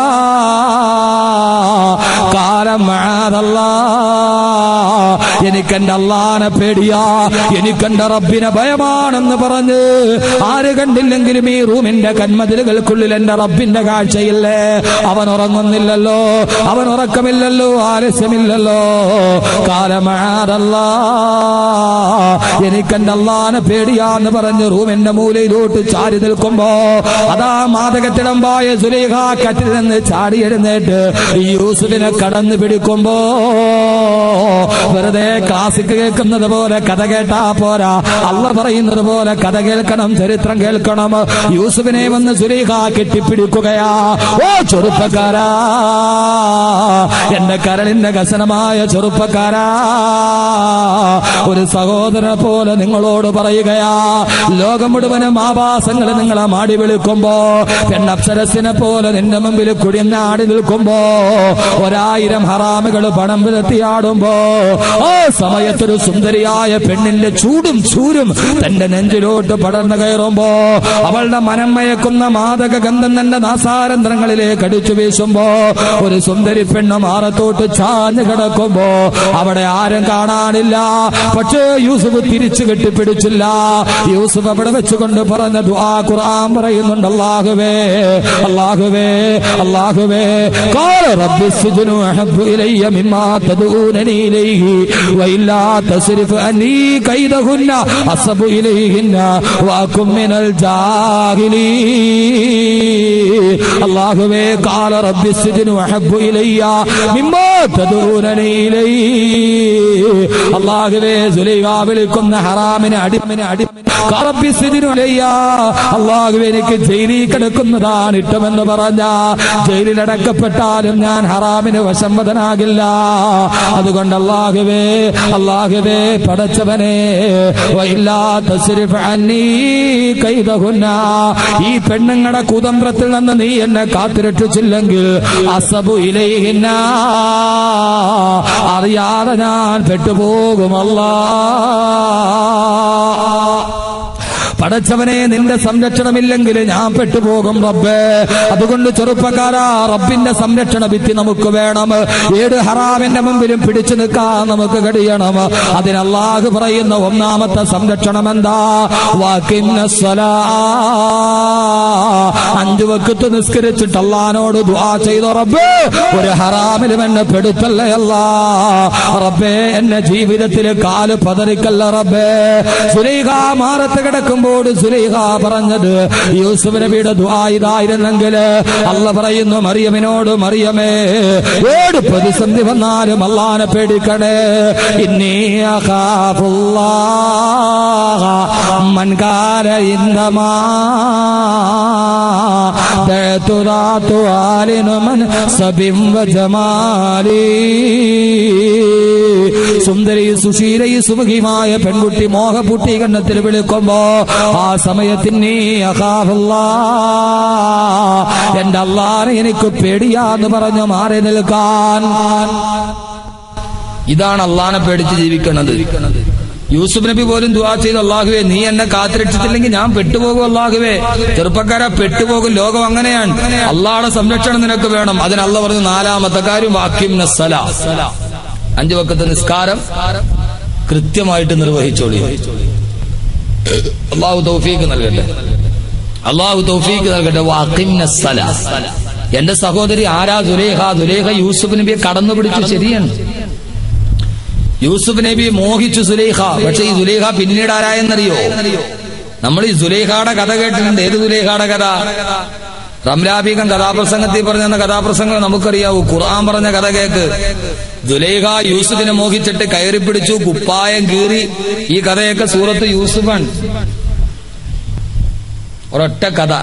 S1: കാലം മാതല്ല എനിക്കെന്റെ അള്ളാനെ പേടിയാ എനിക്കെന്റെ റബ്ബിനെ ഭയമാണെന്ന് പറഞ്ഞ് ആര് കണ്ടില്ലെങ്കിലും ഈ റൂമിന്റെ കന്മതിലുകൾക്കുള്ളിൽ എന്റെ റബ്ബിന്റെ കാഴ്ചയില്ലേ അവൻ ഉറങ്ങുന്നില്ലല്ലോ അവൻ ഉറക്കമില്ലല്ലോ ആലസ്യമില്ലല്ലോ കാലമാതല്ല എനിക്കെന്റെ അള്ളാനെ പേടിയാന്ന് പറഞ്ഞ് റൂമിന്റെ മൂലയിലോട്ട് ചാരി നിൽക്കുമ്പോ അതാ മാതകത്തിടമ്പായ സുലേഖ കറ്റിൽ നിന്ന് ചാടി എഴുന്നേറ്റ് ഈ യൂസുഫിനെ കടന്നു പിടിക്കുമ്പോ വെറുതെ ക്ലാസിക് കേൾക്കുന്നത് പോലെ കഥ കേട്ടാ പോരാ അള്ള പറയുന്നത് പോലെ കഥ കേൾക്കണം ചരിത്രം കേൾക്കണം യൂസുഫിനെ വന്ന് സുലേഖ കെട്ടിപ്പിടിക്കുകയാ ഓ ചെറുപ്പക്കാരാ എന്റെ കരളിന്റെ കസനമായ ചെറുപ്പക്കാരാ ഒരു സഹോദര പോലെ നിങ്ങളോട് പറയുകയാ ലോകം മുഴുവനും ആഭാസങ്ങൾ നിങ്ങളെ മാടി വിളിക്കുമ്പോ പെണ്ണപ്സരസിനെ പോലെ നിന്റെ മുമ്പിൽ കുടിനാടി നിൽക്കുമ്പോ ഒരായിരം ഹറാമുകൾ പണം വിലത്തിയാടുമ്പോ ആ സമയത്തൊരു സുന്ദരിയായ പെണ്ണിന്റെ ചൂടും ചൂരും തന്റെ നെഞ്ചിലോട്ട് പടർന്നു കയറുമ്പോ അവളുടെ മനം മയക്കുന്ന മാതക ഗന്ധം തന്റെ നാസാരന്ധ്രങ്ങളിലേക്ക് അടിച്ചു വീശുമ്പോ ഒരു സുന്ദരി പെണ്ണ് മാറത്തോട്ട് ചാഞ്ഞു കിടക്കുമ്പോ അവിടെ ആരും കാണാനില്ല പക്ഷേ യൂസുഫ് തിരിച്ചു കെട്ടിപ്പിടിച്ചില്ല യൂസുഫ് അവിടെ വെച്ചുകൊണ്ട് പറഞ്ഞ ദുആ ഖുർആൻ പറയുന്നുണ്ട് അല്ലാഹുവേ അല്ലാഹുവേ അല്ലാഹുവേ قال رب السجن احب الي مما تدعونني اليه والا تصرف عني كيدهن اصب اليهن واكن من الجاهلين അല്ലാഹുവേ قال رب السجن احب الي مما تدعونني اليه അല്ലാഹുവേ സുലൈഖ വിളിക്കുന്ന ഹറാമിനെ അടിമിനെ അടി റബ്ബി സിദ്നു അലയ്യ അല്ലാഹുവേ എനിക്ക് ജയിലിൽ കിടക്കുന്നതാണ് ഇഷ്ടമെന്ന് പറഞ്ഞ ജയിലിൽ അടക്കപ്പെട്ടാലും ഞാൻ ഹറാമിന് വശംവദനാകില്ല അതുകൊണ്ട് അല്ലാഹുവേ അല്ലാഹുവേ പടച്ചവനെ വയില്ലാത്ത കൈതഹുന്ന ഈ പെണ്ണുങ്ങളുടെ കുതന്ത്രത്തിൽ നിന്ന് നീ എന്നെ കാത്തുരക്ഷിച്ചില്ലെങ്കിൽ അസബു ഇലയിന്ന അറിയാതെ ഞാൻ പെട്ടുപോകുമല്ലാ പടച്ചവനെ നിന്റെ സംരക്ഷണമില്ലെങ്കിൽ ഞാൻ പെട്ടുപോകും റബ്ബേ അതുകൊണ്ട് ചെറുപ്പക്കാരാ റബ്ബിന്റെ സംരക്ഷണ ഭിത്തി നമുക്ക് വേണം ഏത് ഹറാമിന്റെ മുമ്പിലും പിടിച്ചു നിൽക്കാൻ നമുക്ക് കഴിയണം അതിന് അല്ലാഹു പറയുന്ന ഒന്നാമത്തെ സംരക്ഷണം എന്താ വാക്കിന്ന സ്വലാ അഞ്ചു വക്കത്ത് നിസ്കരിച്ചിട്ട് അള്ളഹാനോട് ദുആ ചെയ്തു റബ്ബേ ഒരു ഹറാമിലും എന്നെ പെടുത്തല്ലേ അല്ലാ റബ്ബേ എന്നെ ജീവിതത്തിൽ കാല് പതറിക്കല്ല റബ്ബേ സുലൈഖ മാറത്ത് കിടക്കുമ്പോൾ സുലൈഖ പറഞ്ഞത് യൂസുഫ് നബിയുടെ ദുആ ഇതായിരുന്നെങ്കിൽ അല്ല പറയുന്നു മറിയമിനോട് മറിയമേ ഏട് പ്രതിസന്ധി വന്നാലും അള്ളാനെ പേടിക്കണേ ഇന്നീ അഖാഫുല്ലാഹ മൻ കാല ഇന്നമാ ദഅതുറാതു ആലിനു മൻ സബിം വജമാലി സുന്ദരി സുശീലയി സുമുഖിയുമായ പെൺകുട്ടി മോഹപുട്ടി കണ്ണത്തിൽ വിളിക്കുമ്പോ ആ സമയത്തിന് എന്റെ അള്ളാനെ എനിക്ക് പേടിയാന്ന് പറഞ്ഞു മാറി നിൽക്കാൻ
S2: ഇതാണ് അള്ളാനെ പേടിച്ച് ജീവിക്കുന്നത് യൂസുഫ് നബി പോലും ദുവാ ചെയ്ത് അള്ളാഹുവേ നീ എന്നെ കാത്തുരക്ഷിച്ചില്ലെങ്കിൽ ഞാൻ പെട്ടുപോകും അള്ളാഹുവേ ചെറുപ്പക്കാരാ പെട്ടുപോകും ലോകം അങ്ങനെയാണ് അള്ളാഹുടെ സംരക്ഷണം നിനക്ക് വേണം അതിന് അള്ള പറഞ്ഞു നാലാമത്തെ കാര്യം വാക്യം നസ്സല അഞ്ചു വക്കത്തെ നിസ്കാരം
S1: കൃത്യമായിട്ട് നിർവഹിച്ചോളി അള്ളാഹു തൗഫീക്ക് നൽകട്ടെ അള്ളാഹു തൗഫീക്ക് നൽകട്ടെ വാക്കിന്ന സ്ഥല എന്റെ സഹോദരി ആരാ ദുലേഖ ദുലേഖ യൂസുഫ് നബിയെ കടന്നു പിടിച്ചു ശരിയാണ് യൂസുഫ് നബി മോഹിച്ചു സുലേഖ പക്ഷെ ഈ സുലേഖ പിന്നീട് ആരായെന്നറിയോ നമ്മൾ ഈ സുലേഖയുടെ കഥ കേട്ടിട്ടുണ്ട് ഏത് സുലേഖയുടെ കഥ റംലാബീകം കഥാപ്രസംഗത്തിൽ പറഞ്ഞ കഥാപ്രസംഗം നമുക്കറിയാവൂ ഖുർആൻ പറഞ്ഞ കഥ കേക്ക് ദുലേഖ യൂസുഫിനെ മോഹിച്ചിട്ട് കയറി പിടിച്ചു കുപ്പായം കീറി ഈ കഥയൊക്കെ സൂറത്ത് യൂസുഫാണ് ഒരൊറ്റ കഥ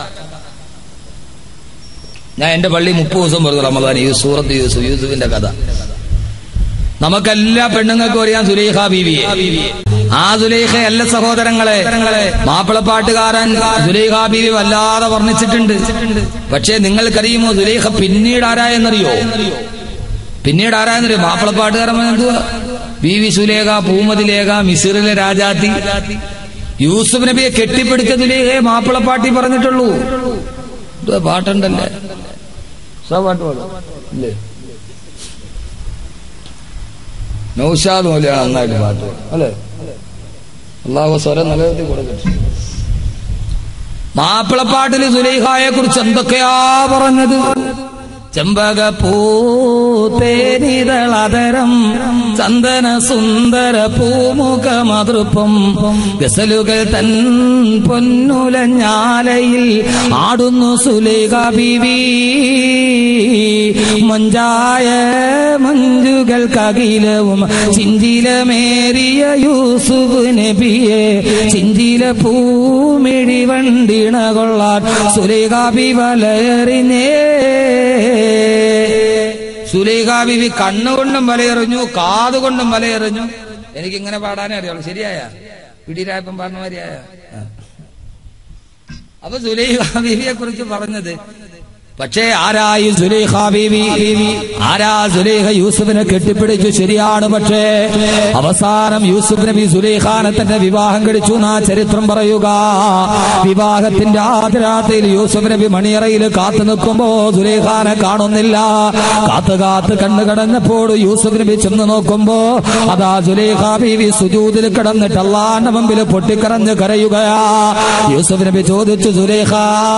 S1: ഞാൻ എന്റെ പള്ളി മുപ്പത് ദിവസം പറഞ്ഞു റമദാൻ ഈ സൂറത്ത് യൂസുഫ് യൂസുഫിന്റെ കഥ നമുക്കെല്ലാ പെണ്ണുങ്ങൾക്കും അറിയാം സുലൈഖ ബീവിയെ ആ സുലൈഖ അല്ല സഹോദരങ്ങളെ മാപ്പിളപ്പാട്ടുകാരൻ സുലൈഖ ബീവി വല്ലാതെ വർണ്ണിച്ചിട്ടുണ്ട് പക്ഷേ നിങ്ങൾക്കറിയുമോ സുലൈഖ പിന്നീട് ആരായെന്നറിയോ പിന്നീട് ആരായെന്നറിയോ മാപ്പിളപ്പാട്ടുകാരൻ എന്തുവാ ബീവി സുലേഖ പൂമതിലേഖ മിസിറിലെ രാജാത്തി യൂസുഫ് നബിയെ കെട്ടിപ്പിടിച്ച സുലേഖയെ മാപ്പിളപ്പാട്ടി പറഞ്ഞിട്ടുള്ളൂ ഇത് പാട്ടുണ്ടല്ലേ സാ പാട്ട് പാടും ഇല്ലേ നൗഷാദ് മൗലിയാണ് നന്നായിട്ട് പാട്ട് അല്ലേ അള്ളാഹു സ്വരം നിലനിർത്തി കൊടുക്കട്ടെ മാപ്പിളപ്പാട്ടിൽ സുലൈഹായെ കുറിച്ച് എന്തൊക്കെയാ പറഞ്ഞത് ചെമ്പക പൂത്തേരിതളതരം ചന്ദന സുന്ദര പൂമുഖ മതൃപ്പം ഗസലുകൾ തൻ പൊന്നുലഞ്ഞാലയിൽ ആടുന്നു സുലേഖ ബീവി മഞ്ചായ മഞ്ജുകൾക്കകിലവും ചിഞ്ചിലമേറിയ യൂസുഫ് നബിയെ ചിഞ്ചില പൂമിഴി വണ്ടിണ കൊള്ളാൻ സുലേഖ ബി വലയറിഞ്ഞേ സുലേഖ ബിവി കണ്ണുകൊണ്ടും വലയെറിഞ്ഞു കാതുകൊണ്ടും വലയെറിഞ്ഞു എനിക്ക് ഇങ്ങനെ പാടാനേ അറിയുള്ളൂ ശരിയായ പിടിരായപ്പം പറഞ്ഞ മാതിരിയായ ആ. അപ്പൊ സുലൈഖ ബീവിയെ കുറിച്ച് പറഞ്ഞത് പക്ഷേ ആരായി സുലൈഖ ബീവി ആരാ സുലൈഖ യൂസുഫിനെ കെട്ടിപ്പിടിച്ചു ശരിയാണ് പക്ഷേ അവസാനം യൂസുഫ് നബി സുലൈഖാനെ തന്നെ വിവാഹം കഴിച്ചു എന്നാ ചരിത്രം പറയുക വിവാഹത്തിന്റെ ആദ്യരാത്രിയിൽ യൂസുഫ് നബി മണിയറയിൽ കാത്തു നിൽക്കുമ്പോ സുലൈഖാനെ കാണുന്നില്ല കാത്തു കാത്ത് കണ്ണു കടന്നപ്പോൾ യൂസുഫ് നബി ചെന്ന് നോക്കുമ്പോ അതാ സുലൈഖ ബീവി സുജൂതിൽ കിടന്നിട്ട് അള്ളാന്റെ മുമ്പിൽ പൊട്ടിക്കറഞ്ഞ് കരയുകയാ യൂസുഫ് നബി ചോദിച്ചു സുലൈഖ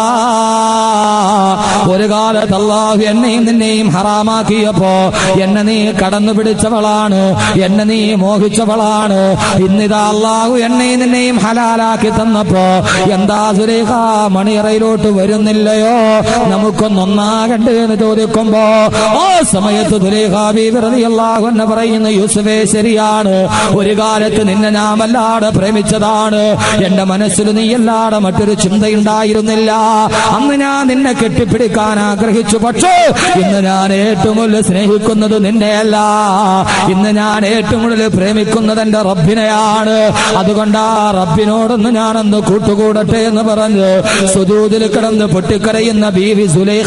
S1: ഒരു കാലത്ത് അള്ളാഹു എന്നെയും നിന്നെയും ഹറാമാക്കിയപ്പോ എന്നെ നീ കടന്നു പിടിച്ചവളാണ് എന്നെ നീ മോഹിച്ചവളാണ് ഇന്നിതാ അള്ളാഹു എന്നെയും നിന്നെയും ഹലാലാക്കി തന്നപ്പോ എന്താ സുരേഖ മണിയറയിലോട്ട് വരുന്നില്ലയോ നമുക്കൊന്നൊന്നാകണ്ടേ എന്ന് ചോദിക്കുമ്പോ ആ സമയത്ത് സുരേഖ ബീവറതി അള്ളാഹു എന്നെ പറയുന്ന യൂസുഫേ ശരിയാണ് ഒരു കാലത്ത് നിന്നെ ഞാൻ വല്ലാതെ പ്രേമിച്ചതാണ് എന്റെ മനസ്സിൽ നീയല്ലാതെ മറ്റൊരു ചിന്തയുണ്ടായിരുന്നില്ല അന്ന് ഞാൻ നിന്നെ കെട്ടിപ്പിടിക്കാൻ ആഗ്രഹിച്ചു പക്ഷേ ഇന്ന് ഞാൻ ഏറ്റവും കൂടുതൽ സ്നേഹിക്കുന്നത് നിന്നെയല്ല ഇന്ന് ഞാൻ ഏറ്റവും കൂടുതൽ പ്രേമിക്കുന്നത് എന്റെ റബ്ബിനെയാണ് അതുകൊണ്ട് ആ റബ്ബിനോടൊന്ന് ഞാനൊന്ന് കൂട്ടുകൂടട്ടെ എന്ന് പറഞ്ഞ് സുജൂതിൽ കിടന്ന് പൊട്ടിക്കരയുന്ന ബീവി സുലേഖ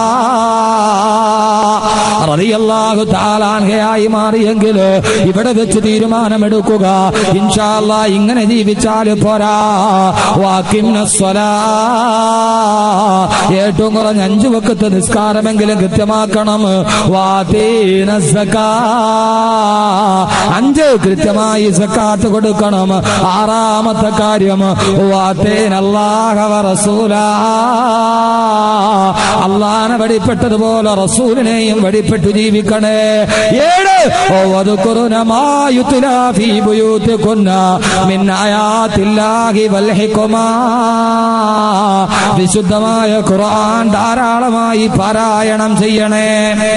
S1: റളിയല്ലാഹു താലാൻഹയായി മാറിയെങ്കിൽ ഇവിടെ വെച്ച് തീരുമാനമെടുക്കുക ഇൻഷാല്ല ഇങ്ങനെ ജീവിച്ചാൽ പോരാ വാക്കിന്ന സ്വലാ ഏറ്റവും കുറഞ്ഞ അഞ്ചു വക്കത്ത് നിസ്കാരമെങ്കിലും കൃത്യമാക്കണം വാതീന സക്കാ. അഞ്ച് കൃത്യമായി സക്കാത്ത് കൊടുക്കണം ആറാമത്തെ കാര്യം വാതേന അല്ലാഹ വ റസൂലാ. അള്ളാനെ വഴിപ്പെട്ടതുപോലെ റസൂലിനെയും വഴിപ്പെട്ടു ജീവിക്കണേ ഏഴ് ഓ വധുക്കുറുനമായുത്തുലാഫി ബുയൂത്തിക്കുന്ന മിന്നായാത്തില്ലാഹി വൽഹിക്കുമാ വിശുദ്ധമായ ഖുർആൻ ധാരാളമായി പാരായണം ചെയ്യണേ